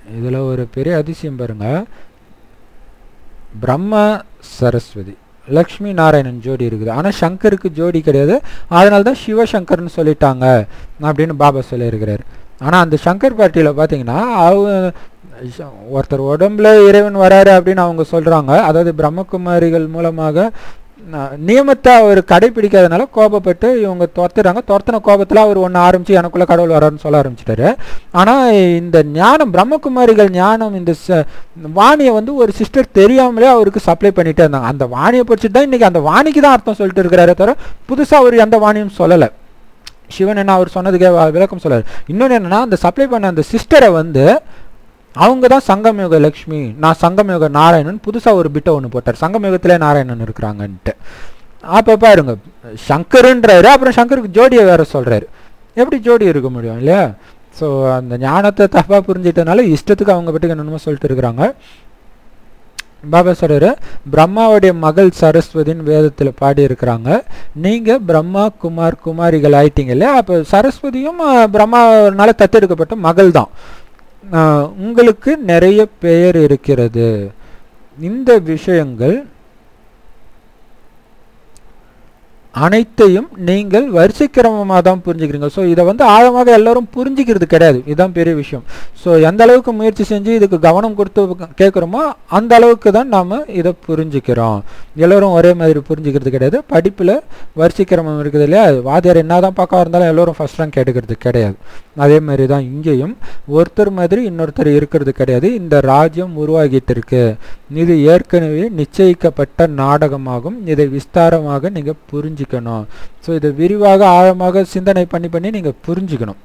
இதில் ஒரு பெரிய அதிசயம் பாருங்க பிரம்மா சரஸ்வதி லக்ஷ்மி நாராயணன் ஜோடி இருக்குது ஆனால் சங்கருக்கு ஜோடி கிடையாது அதனால தான் சிவசங்கர்னு சொல்லிட்டாங்க அப்படின்னு பாபா சொல்லியிருக்கிறார் ஆனால் அந்த சங்கர் பார்ட்டியில் பார்த்தீங்கன்னா அவங்க ஒருத்தர் உடம்புல இறைவன் வராரு அப்படின்னு அவங்க சொல்கிறாங்க அதாவது பிரம்மகுமாரிகள் மூலமாக ந- நியமத்தை அவர் கடைபிடிக்காதனால கோபப்பட்டு இவங்க துரத்துறாங்க துரத்தின கோபத்தில் அவர் ஒன்று ஆரம்பிச்சு எனக்குள்ள கடவுள் வராருன்னு சொல்ல ஆரம்பிச்சிட்டாரு ஆனால் இந்த ஞானம் பிரம்மகுமாரிகள் ஞானம் இந்த ச- வாணியை வந்து ஒரு சிஸ்டர் தெரியாமலே அவருக்கு சப்ளை பண்ணிட்டே இருந்தாங்க அந்த வாணியை படிச்சுட்டு தான் இன்னைக்கு அந்த வாணிக்கு தான் அர்த்தம் சொல்லிட்டு இருக்கிறாரே தவிர புதுசாக அவர் எந்த வாணியும் சொல்லலை சிவன் என்ன அவர் சொன்னதுக்கே வ- விளக்கம் சொல்லாரு இன்னொன்று என்னன்னா அந்த சப்ளை பண்ண அந்த சிஸ்டரை வந்து அவங்க தான் சங்கமயுக லக்ஷ்மி நான் சங்கமயுக நாராயணன் புதுசாக ஒரு பிட்டை ஒன்று போட்டார் சங்கமயுகத்திலே நாராயணன் இருக்கிறாங்கன்ட்டு அப்போ பாருங்க சங்கருன்றாரு அப்புறம் சங்கருக்கு ஜோடியை வேற சொல்றாரு எப்படி ஜோடி இருக்க முடியும் இல்லையா ஸோ அந்த ஞானத்தை தப்பாக புரிஞ்சிட்டனால இஷ்டத்துக்கு அவங்க பட்டுக்கு என்னென்னமோ சொல்லிட்டு இருக்கிறாங்க பாபா சொல்றாரு பிரம்மாவுடைய மகள் சரஸ்வதின்னு வேதத்தில் பாடி இருக்கிறாங்க நீங்கள் பிரம்மா குமார் குமாரிகள் ஆயிட்டீங்க இல்லையா அப்போ சரஸ்வதியும் அஹ், பிரம்மானால தத்தெடுக்கப்பட்ட மகள் தான் அஹ், உங்களுக்கு நிறைய பெயர் இருக்கிறது இந்த விஷயங்கள் அனைத்தையும் நீங்கள் வரிசைக்கிரமமாக தான் புரிஞ்சுக்கிறீங்க ஸோ இதை வந்து ஆழமாக எல்லாரும் புரிஞ்சுக்கிறது கிடையாது இதுதான் பெரிய விஷயம் ஸோ எந்த அளவுக்கு முயற்சி செஞ்சு இதுக்கு கவனம் கொடுத்து கேட்குறோமோ அந்த அளவுக்கு தான் நாம் இதை புரிஞ்சுக்கிறோம் எல்லோரும் ஒரே மாதிரி புரிஞ்சுக்கிறது கிடையாது படிப்பில் வரிசைக்கிரமம் இருக்குது இல்லையா வாத்தியார் என்ன தான் பார்க்க இருந்தாலும் எல்லோரும் ஃபஸ்ட் ரேங்க் எடுக்கிறது கிடையாது அதே மாதிரி தான் இங்கேயும் ஒருத்தர் மாதிரி இன்னொருத்தர் இருக்கிறது கிடையாது இந்த ராஜ்யம் உருவாகிட்டு இருக்கு இது ஏற்கனவே நிச்சயிக்கப்பட்ட நாடகமாகும் இதை விஸ்தாரமாக நீங்கள் புரிஞ்சுக்கணும் ஸோ இதை விரிவாக ஆழமாக சிந்தனை பண்ணி பண்ணி நீங்கள் புரிஞ்சுக்கணும்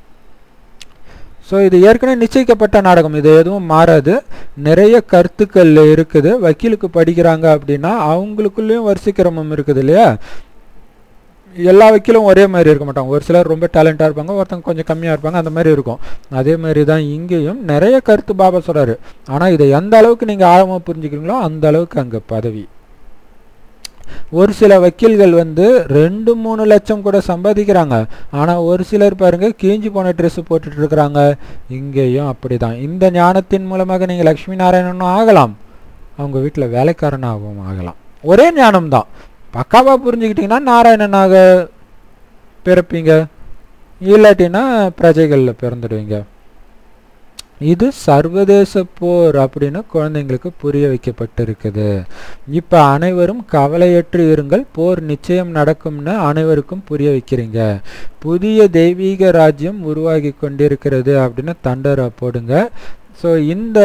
ஸோ இது ஏற்கனவே நிச்சயிக்கப்பட்ட நாடகம் இது எதுவும் மாறாது நிறைய கருத்துக்கள் இருக்குது வக்கீலுக்கு படிக்கிறாங்க அப்படின்னா அவங்களுக்குள்ளேயும் வரிசைக்கிரமம் இருக்குது இல்லையா எல்லா வக்கீலும் ஒரே மாதிரி இருக்க மாட்டாங்க ஒரு சிலர் ரொம்ப டேலண்டாக இருப்பாங்க ஒருத்தங்க கொஞ்சம் கம்மியாக இருப்பாங்க அந்த மாதிரி இருக்கும் அதே மாதிரி தான் இங்கேயும் நிறைய கருத்து பாபா சொல்கிறாரு ஆனால் இதை எந்த அளவுக்கு நீங்கள் ஆழமாக புரிஞ்சுக்கிறீங்களோ அந்த அளவுக்கு அங்கே பதவி ஒரு சில வக்கீல்கள் வந்து ரெண்டு மூணு லட்சம் கூட சம்பாதிக்கிறாங்க ஆனால் ஒரு சிலர் பாருங்க கீஞ்சி போன ட்ரெஸ் போட்டுட்டு இருக்கிறாங்க இங்கேயும் அப்படிதான் இந்த ஞானத்தின் மூலமாக நீங்கள் லக்ஷ்மி நாராயணனும் ஆகலாம் அவங்க வீட்டில் வேலைக்காரனாகவும் ஆகலாம் ஒரே ஞானம் தான் பக்காவா புரிஞ்சுக்கிட்டீங்கன்னா நாராயணனாக பிறப்பீங்க இல்லாட்டினா பிரஜைகளில் பிறந்துடுவீங்க இது சர்வதேச போர் அப்படின்னு குழந்தைங்களுக்கு புரிய வைக்கப்பட்டிருக்குது இப்போ அனைவரும் கவலையற்று இருங்கள் போர் நிச்சயம் நடக்கும்னு அனைவருக்கும் புரிய வைக்கிறீங்க புதிய தெய்வீக ராஜ்யம் உருவாகி கொண்டிருக்கிறது அப்படின்னு தண்டரை போடுங்க ஸோ இந்த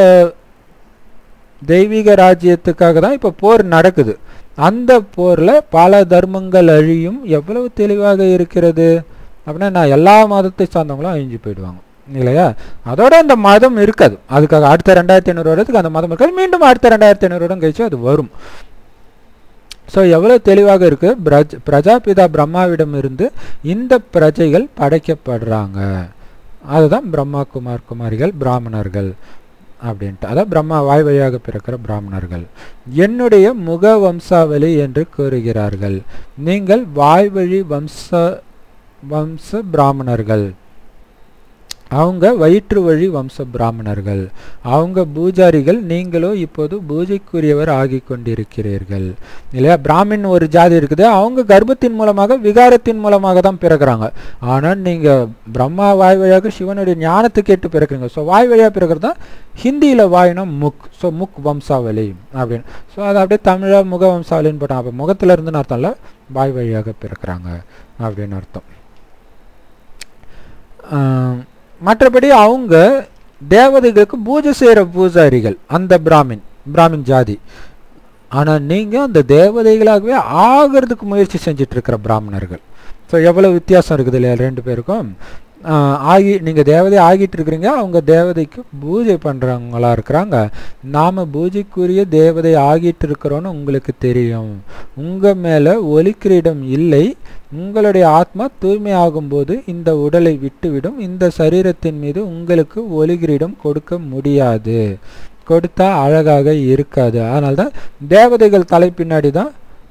தெய்வீக ராஜ்யத்துக்காக தான் இப்போ போர் நடக்குது அந்த போரில் பல தர்மங்கள் அழியும் எவ்வளவு தெளிவாக இருக்கிறது அப்படின்னா நான் எல்லா மதத்தை சார்ந்தவங்களும் அழிஞ்சு போயிடுவாங்க இல்லையா அதோட அந்த மதம் இருக்காது அதுக்காக அடுத்த ரெண்டாயிரத்தி ஐநூறு வருடத்துக்கு அந்த மதம் இருக்காது மீண்டும் அடுத்த ரெண்டாயிரத்தி ஐநூறு வருடம் கழிச்சு அது வரும் ஸோ எவ்வளோ தெளிவாக இருக்கு பிரஜ் பிரஜாபிதா பிரம்மாவிடம் இருந்து இந்த பிரஜைகள் படைக்கப்படுறாங்க அதுதான் பிரம்மா குமார் குமாரிகள் பிராமணர்கள் அப்படின்ட்டு அதான் பிரம்மா வாய் வழியாக பிறக்கிற பிராமணர்கள் என்னுடைய முக வம்சாவளி என்று கூறுகிறார்கள் நீங்கள் வாய் வழி வம்ச வம்ச பிராமணர்கள் அவங்க வயிற்று வழி வம்ச பிராமணர்கள் அவங்க பூஜாரிகள் நீங்களோ இப்போது பூஜைக்குரியவர் ஆகி கொண்டிருக்கிறீர்கள் இல்லையா பிராமின் ஒரு ஜாதி இருக்குது அவங்க கர்ப்பத்தின் மூலமாக விகாரத்தின் மூலமாக தான் பிறக்கிறாங்க ஆனால் நீங்கள் பிரம்மா வாய் வழியாக சிவனுடைய ஞானத்தை கேட்டு பிறக்கிறீங்க ஸோ வாய் வழியாக பிறக்கிறது தான் ஹிந்தியில் வாயினா முக் ஸோ முக் வம்சாவளி அப்படின்னு ஸோ அதை அப்படியே தமிழாக முக வம்சாவளின்னு போட்டாங்க அப்போ முகத்தில் இருந்துன்னு அர்த்தம் இல்லை வாய் வழியாக பிறக்கிறாங்க அப்படின்னு அர்த்தம் மற்றபடி அவங்க தேவதைகளுக்கு பூஜை செய்கிற பூஜாரிகள் அந்த பிராமின் பிராமின் ஜாதி ஆனால் நீங்கள் அந்த தேவதைகளாகவே ஆகிறதுக்கு முயற்சி செஞ்சுட்டு இருக்கிற பிராமணர்கள் ஸோ எவ்வளோ வித்தியாசம் இருக்குது இல்லையா ரெண்டு பேருக்கும் ஆகி நீங்கள் தேவதை ஆகிட்டு இருக்கிறீங்க அவங்க தேவதைக்கு பூஜை பண்ணுறவங்களா இருக்கிறாங்க நாம் பூஜைக்குரிய தேவதை ஆகிட்டு இருக்கிறோன்னு உங்களுக்கு தெரியும் உங்கள் மேலே ஒலிக்கிரீடம் இல்லை உங்களுடைய ஆத்மா தூய்மை ஆகும்போது இந்த உடலை விட்டுவிடும் இந்த சரீரத்தின் மீது உங்களுக்கு ஒலிகிரீடம் கொடுக்க முடியாது கொடுத்தா அழகாக இருக்காது அதனால தான் தேவதைகள் தலை பின்னாடி தான்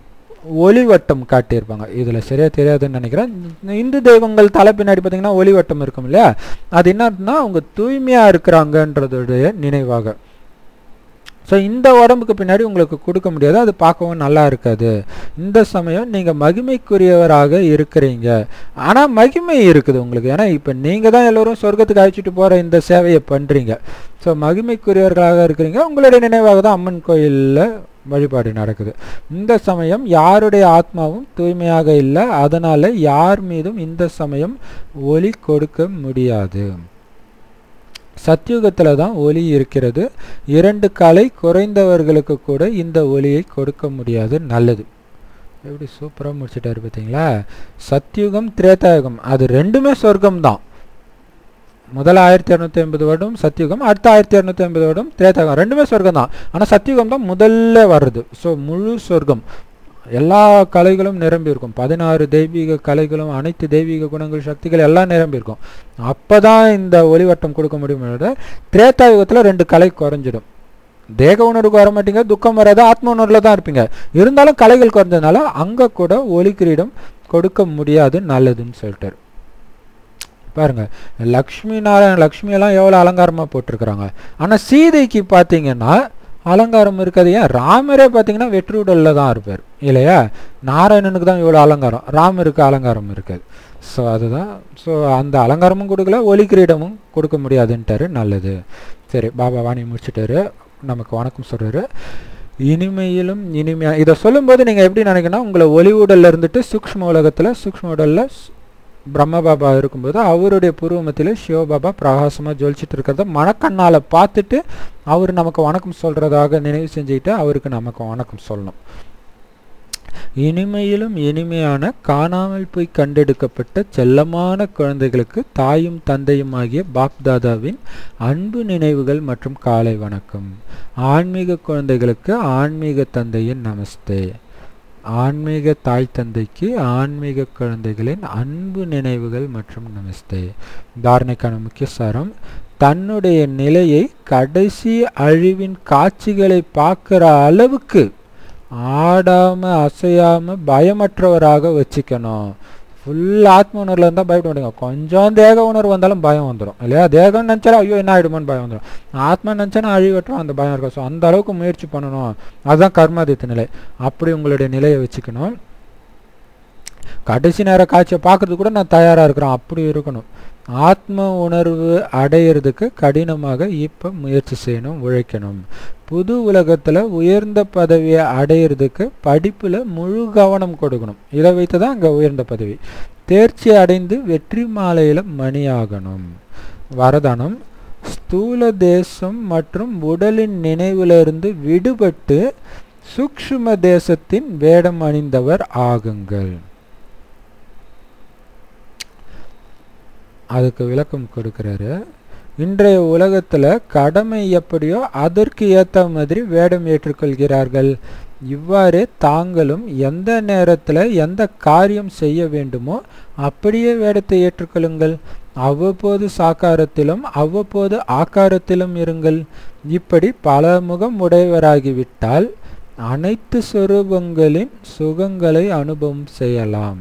ஒளிவட்டம் காட்டியிருப்பாங்க இதில் சரியா தெரியாதுன்னு நினைக்கிறேன் இந்த இந்து தெய்வங்கள் தலை பின்னாடி பார்த்தீங்கன்னா ஒளிவட்டம் இருக்கும் இல்லையா அது என்னன்னா அவங்க தூய்மையாக இருக்கிறாங்கன்றதுடைய நினைவாக ஸோ இந்த உடம்புக்கு பின்னாடி உங்களுக்கு கொடுக்க முடியாது அது பார்க்கவும் நல்லா இருக்காது இந்த சமயம் நீங்கள் மகிமைக்குரியவராக இருக்கிறீங்க ஆனால் மகிமை இருக்குது உங்களுக்கு ஏன்னா இப்போ நீங்கள் தான் எல்லோரும் சொர்க்கத்துக்கு அழைச்சிட்டு போகிற இந்த சேவையை பண்ணுறீங்க ஸோ மகிமைக்குரியவர்களாக இருக்கிறீங்க உங்களுடைய நினைவாக தான் அம்மன் கோயிலில் வழிபாடு நடக்குது இந்த சமயம் யாருடைய ஆத்மாவும் தூய்மையாக இல்லை அதனால் யார் மீதும் இந்த சமயம் ஒளி கொடுக்க முடியாது சத்தியுகத்தில் தான் ஒளி இருக்கிறது இரண்டு கலை குறைந்தவர்களுக்கு கூட இந்த ஒளியை கொடுக்க முடியாது நல்லது எப்படி சூப்பராக முடிச்சிட்டாரு பார்த்தீங்களா சத்தியுகம் திரேதாயுகம் அது ரெண்டுமே சொர்க்கம் தான் முதல் ஆயிரத்தி இரநூத்தி ஐம்பது வருடம் சத்தியுகம் அடுத்த ஆயிரத்தி இரநூத்தி ஐம்பது வருடம் திரேதாயுகம் ரெண்டுமே சொர்க்கம் தான் ஆனால் சத்தியுகம் தான் முதல்ல வருது ஸோ முழு சொர்க்கம் எல்லா கலைகளும் நிரம்பி இருக்கும் பதினாறு தெய்வீக கலைகளும் அனைத்து தெய்வீக குணங்கள் சக்திகள் எல்லாம் நிரம்பி இருக்கும் அப்போ தான் இந்த ஒளிவட்டம் கொடுக்க முடியும் திரேதாயுகத்தில் ரெண்டு கலை குறைஞ்சிடும் தேக உணர்வுக்கு வர மாட்டீங்க துக்கம் வராது ஆத்ம உணர்வில் தான் இருப்பீங்க இருந்தாலும் கலைகள் குறைஞ்சதுனால அங்கே கூட ஒளி கிரீடம் கொடுக்க முடியாது நல்லதுன்னு சொல்லிட்டாரு பாருங்க லக்ஷ்மி நாராயண லக்ஷ்மியெல்லாம் எவ்வளோ அலங்காரமாக போட்டிருக்கிறாங்க ஆனால் சீதைக்கு பார்த்தீங்கன்னா அலங்காரம் இருக்காது ஏன் ராமரே பார்த்தீங்கன்னா வெற்றி உடலில் தான் இருப்பார் இல்லையா நாராயணனுக்கு தான் இவ்வளோ அலங்காரம் ராமருக்கு அலங்காரம் இருக்காது ஸோ அதுதான் ஸோ அந்த அலங்காரமும் கொடுக்கல ஒலி கிரீடமும் கொடுக்க முடியாதுன்ட்டாரு நல்லது சரி பாபா வாணி முடிச்சிட்டாரு நமக்கு வணக்கம் சொல்கிறாரு இனிமையிலும் இனிமையா இதை சொல்லும்போது நீங்கள் எப்படி நினைக்கணும் உங்களை ஒளி உடல்ல இருந்துட்டு சூக்ஷ்ம உலகத்தில் சூக்ஷ்ம உடலில் பிரம்ம பாபா இருக்கும்போது அவருடைய பூர்வமத்தில் சிவபாபா பிரகாசமாக ஜொலிச்சிட்டு இருக்கிறத மனக்கண்ணால் பார்த்துட்டு அவர் நமக்கு வணக்கம் சொல்கிறதாக நினைவு செஞ்சுக்கிட்டு அவருக்கு நமக்கு வணக்கம் சொல்லணும் இனிமையிலும் இனிமையான காணாமல் போய் கண்டெடுக்கப்பட்ட செல்லமான குழந்தைகளுக்கு தாயும் தந்தையும் ஆகிய பாப்தாதாவின் அன்பு நினைவுகள் மற்றும் காலை வணக்கம் ஆன்மீக குழந்தைகளுக்கு ஆன்மீக தந்தையின் நமஸ்தே ஆன்மீக தாய் தந்தைக்கு ஆன்மீக குழந்தைகளின் அன்பு நினைவுகள் மற்றும் நமஸ்தே தாரணைக்கான முக்கிய சாரம் தன்னுடைய நிலையை கடைசி அழிவின் காட்சிகளை பார்க்குற அளவுக்கு ஆடாம அசையாம பயமற்றவராக வச்சுக்கணும் ஃபுல் ஆத்ம உணர்வில் இருந்தால் பயப்பட மாட்டேங்க கொஞ்சம் தேக உணர்வு வந்தாலும் பயம் வந்துடும் இல்லையா தேகம் நினச்சாலும் ஐயோ என்ன ஆகிடுமோன்னு பயம் வந்துடும் ஆத்மா நினச்சாலும் அழிவட்டும் அந்த பயம் இருக்கும் ஸோ அந்த அளவுக்கு முயற்சி பண்ணணும் அதுதான் கர்மாதித்த நிலை அப்படி உங்களுடைய நிலையை வச்சுக்கணும் கடைசி நேர காட்சியை பார்க்கறது கூட நான் தயாராக இருக்கிறேன் அப்படி இருக்கணும் ஆத்ம உணர்வு அடையிறதுக்கு கடினமாக இப்போ முயற்சி செய்யணும் உழைக்கணும் புது உலகத்தில் உயர்ந்த பதவியை அடையிறதுக்கு படிப்பில் முழு கவனம் கொடுக்கணும் இதை வைத்து தான் அங்கே உயர்ந்த பதவி தேர்ச்சி அடைந்து வெற்றி மாலையில் மணியாகணும் வரதானம் ஸ்தூல தேசம் மற்றும் உடலின் நினைவிலிருந்து விடுபட்டு சூக்ஷ்ம தேசத்தின் வேடம் அணிந்தவர் ஆகுங்கள் அதுக்கு விளக்கம் கொடுக்குறாரு இன்றைய உலகத்தில் கடமை எப்படியோ அதற்கு ஏற்ற மாதிரி வேடம் ஏற்றுக்கொள்கிறார்கள் இவ்வாறு தாங்களும் எந்த நேரத்தில் எந்த காரியம் செய்ய வேண்டுமோ அப்படியே வேடத்தை ஏற்றுக்கொள்ளுங்கள் அவ்வப்போது சாக்காரத்திலும் அவ்வப்போது ஆக்காரத்திலும் இருங்கள் இப்படி பல முகம் உடையவராகிவிட்டால் அனைத்து சொரூபங்களின் சுகங்களை அனுபவம் செய்யலாம்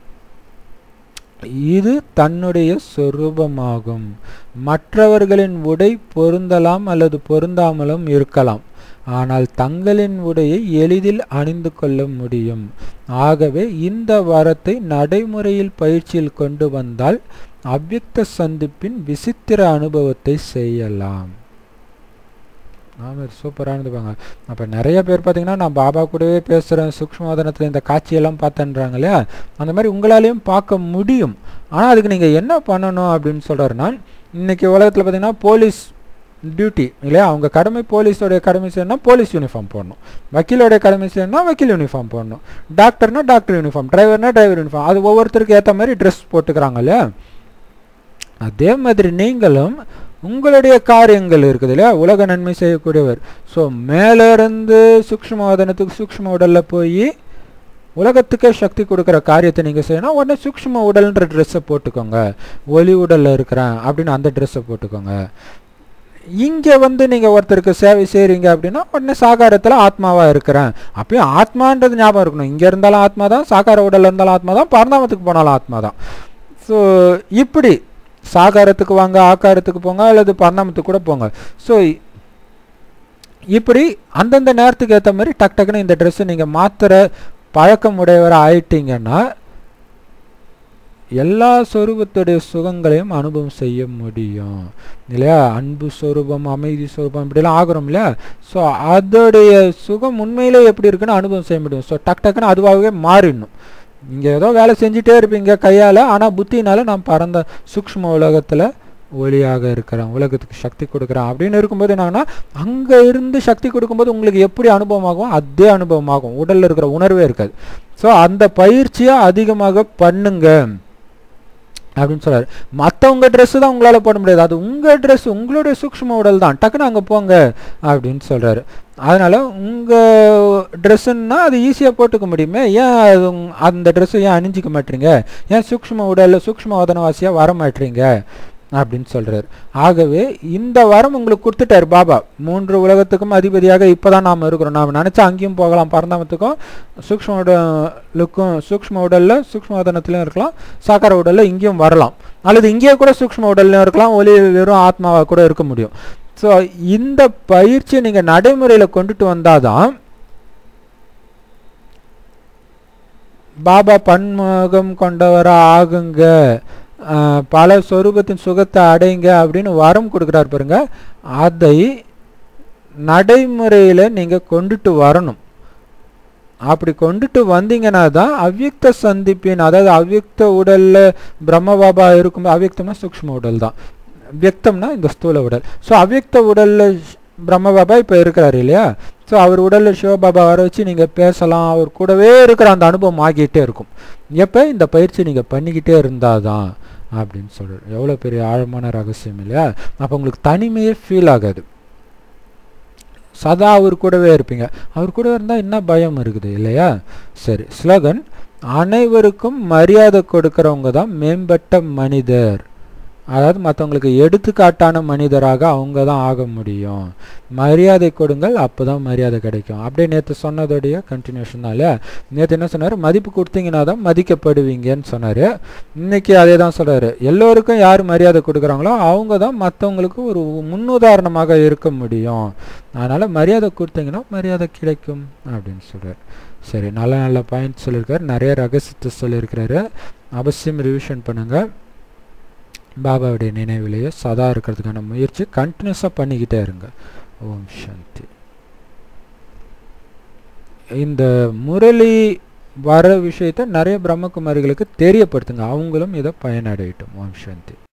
இது தன்னுடைய சொரூபமாகும் மற்றவர்களின் உடை பொருந்தலாம் அல்லது பொருந்தாமலும் இருக்கலாம் ஆனால் தங்களின் உடையை எளிதில் அணிந்து கொள்ள முடியும் ஆகவே இந்த வரத்தை நடைமுறையில் பயிற்சியில் கொண்டு வந்தால் அவ்யக்த சந்திப்பின் விசித்திர அனுபவத்தை செய்யலாம் ஆமாம் சூப்பரானது பாங்க அப்போ நிறைய பேர் பார்த்தீங்கன்னா நான் பாபா கூடவே பேசுகிறேன் சூக்ஷ்மவாதனத்தில் இந்த காட்சியெல்லாம் பார்த்தேன்றாங்க இல்லையா அந்த மாதிரி உங்களாலையும் பார்க்க முடியும் ஆனால் அதுக்கு நீங்கள் என்ன பண்ணணும் அப்படின்னு சொல்கிறாருன்னா இன்றைக்கி உலகத்தில் பார்த்தீங்கன்னா போலீஸ் டியூட்டி இல்லையா அவங்க கடமை போலீஸோடைய கடமை செய்யணும்னா போலீஸ் யூனிஃபார்ம் போடணும் வக்கீலோடைய கடமை செய்யணும்னா வக்கீல் யூனிஃபார்ம் போடணும் டாக்டர்னா டாக்டர் யூனிஃபார்ம் டிரைவர்னா டிரைவர் யூனிஃபார்ம் அது ஒவ்வொருத்தருக்கு ஏற்ற மாதிரி ட்ரெஸ் போட்டுக்கிறாங்க இல்லையா அதே மாதிரி நீங்களும் உங்களுடைய காரியங்கள் இருக்குது இல்லையா உலக நன்மை செய்யக்கூடியவர் ஸோ மேலேருந்து சூக்ஷ்மவாதனத்துக்கு சூக்ஷ்ம உடலில் போய் உலகத்துக்கே சக்தி கொடுக்குற காரியத்தை நீங்கள் செய்யணும் உடனே சூக்ஷ்ம உடல்ன்ற ட்ரெஸ்ஸை போட்டுக்கோங்க ஒலி உடலில் இருக்கிறேன் அப்படின்னு அந்த ட்ரெஸ்ஸை போட்டுக்கோங்க இங்கே வந்து நீங்கள் ஒருத்தருக்கு சேவை செய்கிறீங்க அப்படின்னா உடனே சாகாரத்தில் ஆத்மாவாக இருக்கிறேன் அப்பயும் ஆத்மான்றது ஞாபகம் இருக்கணும் இங்கே இருந்தாலும் ஆத்மா தான் சாகார உடலில் இருந்தாலும் ஆத்மா தான் பரந்தாமத்துக்கு போனாலும் ஆத்மா தான் ஸோ இப்படி சாகாரத்துக்கு வாங்க ஆக்காரத்துக்கு போங்க அல்லது பரந்தாமத்துக்கு கூட போங்க ஸோ இப்படி அந்தந்த நேரத்துக்கு ஏற்ற மாதிரி டக் டக்குன்னு இந்த ட்ரெஸ்ஸை நீங்கள் மாத்திர பழக்கம் உடையவராக ஆயிட்டீங்கன்னா எல்லா சொரூபத்துடைய சுகங்களையும் அனுபவம் செய்ய முடியும் இல்லையா அன்பு சொரூபம் அமைதி சொரூபம் இப்படிலாம் ஆகிறோம் இல்லையா ஸோ அதோடைய சுகம் உண்மையிலே எப்படி இருக்குன்னு அனுபவம் செய்ய முடியும் ஸோ டக் டக்குன்னு அதுவாகவே மாறிடணும் நீங்கள் ஏதோ வேலை செஞ்சுட்டே இருப்பீங்க கையால் ஆனால் புத்தினால நான் பறந்த சூக்ஷ்ம உலகத்தில் ஒளியாக இருக்கிறேன் உலகத்துக்கு சக்தி கொடுக்குறேன் அப்படின்னு இருக்கும்போது என்னன்னா அங்கே இருந்து சக்தி கொடுக்கும்போது உங்களுக்கு எப்படி அனுபவமாகும் அதே அனுபவமாகும் உடலில் இருக்கிற உணர்வே இருக்காது ஸோ அந்த பயிற்சியை அதிகமாக பண்ணுங்க அப்படின்னு சொல்றாரு மற்றவங்க ட்ரெஸ்ஸு தான் உங்களால் போட முடியாது அது உங்கள் ட்ரெஸ் உங்களுடைய சூக்ஷ்ம உடல் தான் டக்குன்னு அங்கே போங்க அப்படின்னு சொல்கிறாரு அதனால் உங்கள் ட்ரெஸ்ஸுன்னா அது ஈஸியாக போட்டுக்க முடியுமே ஏன் அது உங்- அந்த ட்ரெஸ்ஸை ஏன் அணிஞ்சிக்க மாட்டீங்க ஏன் சூக்ஷ்ம உடலில் சூக்ஷ்ம வதனவாசியாக வர மாட்டீங்க அப்படின்னு சொல்கிறார் ஆகவே இந்த வரம் உங்களுக்கு கொடுத்துட்டார் பாபா மூன்று உலகத்துக்கும் அதிபதியாக இப்போ தான் நாம் இருக்கிறோம் நாம் நினச்சா அங்கேயும் போகலாம் பரந்தாமத்துக்கும் சூக்ஷ்ம உடலுக்கும் சூக்ஷ்ம உடலில் சூக்ஷ்ம வதனத்துலையும் இருக்கலாம் சாக்கார உடலில் இங்கேயும் வரலாம் அல்லது இங்கேயே கூட சூக்ஷ்ம உடல்லையும் இருக்கலாம் ஒளி வெறும் ஆத்மாவாக கூட இருக்க முடியும் ஸோ இந்த பயிற்சியை நீங்கள் நடைமுறையில் கொண்டுட்டு வந்தாதான் பாபா பன்முகம் கொண்டவரா ஆகுங்க ஆஹ் பல சொரூபத்தின் சுகத்தை அடைங்க அப்படின்னு வரம் கொடுக்குறாரு பாருங்க அதை நடைமுறையில் நீங்கள் கொண்டுட்டு வரணும் அப்படி கொண்டுட்டு வந்தீங்கன்னா தான் அவ்யக்த சந்திப்பின் அதாவது அவ்யக்த உடல்ல பிரம்ம பாபா இருக்கும் அவ்யக்தம்னா சூக்ஷ்ம உடல் தான் வியக்தம்னா இந்த ஸ்தூல உடல் ஸோ அவ்யக்த உடல்ல ஷ்- பிரம்ம பாபா இப்போ இருக்கிறாரு இல்லையா ஸோ அவர் உடல்ல சிவபாபா வர வச்சு நீங்கள் பேசலாம் அவர் கூடவே இருக்கிற அந்த அனுபவம் ஆகிட்டே இருக்கும் எப்போ இந்த பயிற்சி நீங்கள் பண்ணிக்கிட்டே இருந்தாதான் அப்படின்னு சொல்கிறார் எவ்வளோ பெரிய ஆழமான ரகசியம் இல்லையா அப்போ உங்களுக்கு தனிமையே ஃபீல் ஆகாது சதா அவர் கூடவே இருப்பீங்க அவர் கூட இருந்தால் என்ன பயம் இருக்குது இல்லையா சரி ஸ்லோகன் அனைவருக்கும் மரியாதை கொடுக்கறவங்க தான் மேம்பட்ட மனிதர் அதாவது மற்றவங்களுக்கு எடுத்துக்காட்டான மனிதராக அவங்க தான் ஆக முடியும் மரியாதை கொடுங்கள் அப்போ தான் மரியாதை கிடைக்கும் அப்படியே நேற்று சொன்னதோடைய கண்டினியூஷன் தான் இல்லையா நேற்று என்ன சொன்னார் மதிப்பு கொடுத்தீங்கன்னா தான் மதிக்கப்படுவீங்கன்னு சொன்னார் இன்னைக்கு அதே தான் சொல்கிறாரு எல்லோருக்கும் யார் மரியாதை கொடுக்குறாங்களோ அவங்க தான் மற்றவங்களுக்கு ஒரு முன்னுதாரணமாக இருக்க முடியும் அதனால் மரியாதை கொடுத்தீங்கன்னா மரியாதை கிடைக்கும் அப்படின்னு சொல்கிறார் சரி நல்ல நல்ல பாயிண்ட் சொல்லியிருக்காரு நிறைய ரகசியத்தை சொல்லியிருக்கிறாரு அவசியம் ரிவிஷன் பண்ணுங்கள் பாபாவுடைய நினைவிலேயே சதா இருக்கிறதுக்கான முயற்சி கண்டினியூஸாக பண்ணிக்கிட்டே இருங்க ஓம் சாந்தி இந்த முரளி வர விஷயத்தை நிறைய பிரம்மகுமாரிகளுக்கு தெரியப்படுத்துங்க அவங்களும் இதை பயனடையட்டும் ஓம் சாந்தி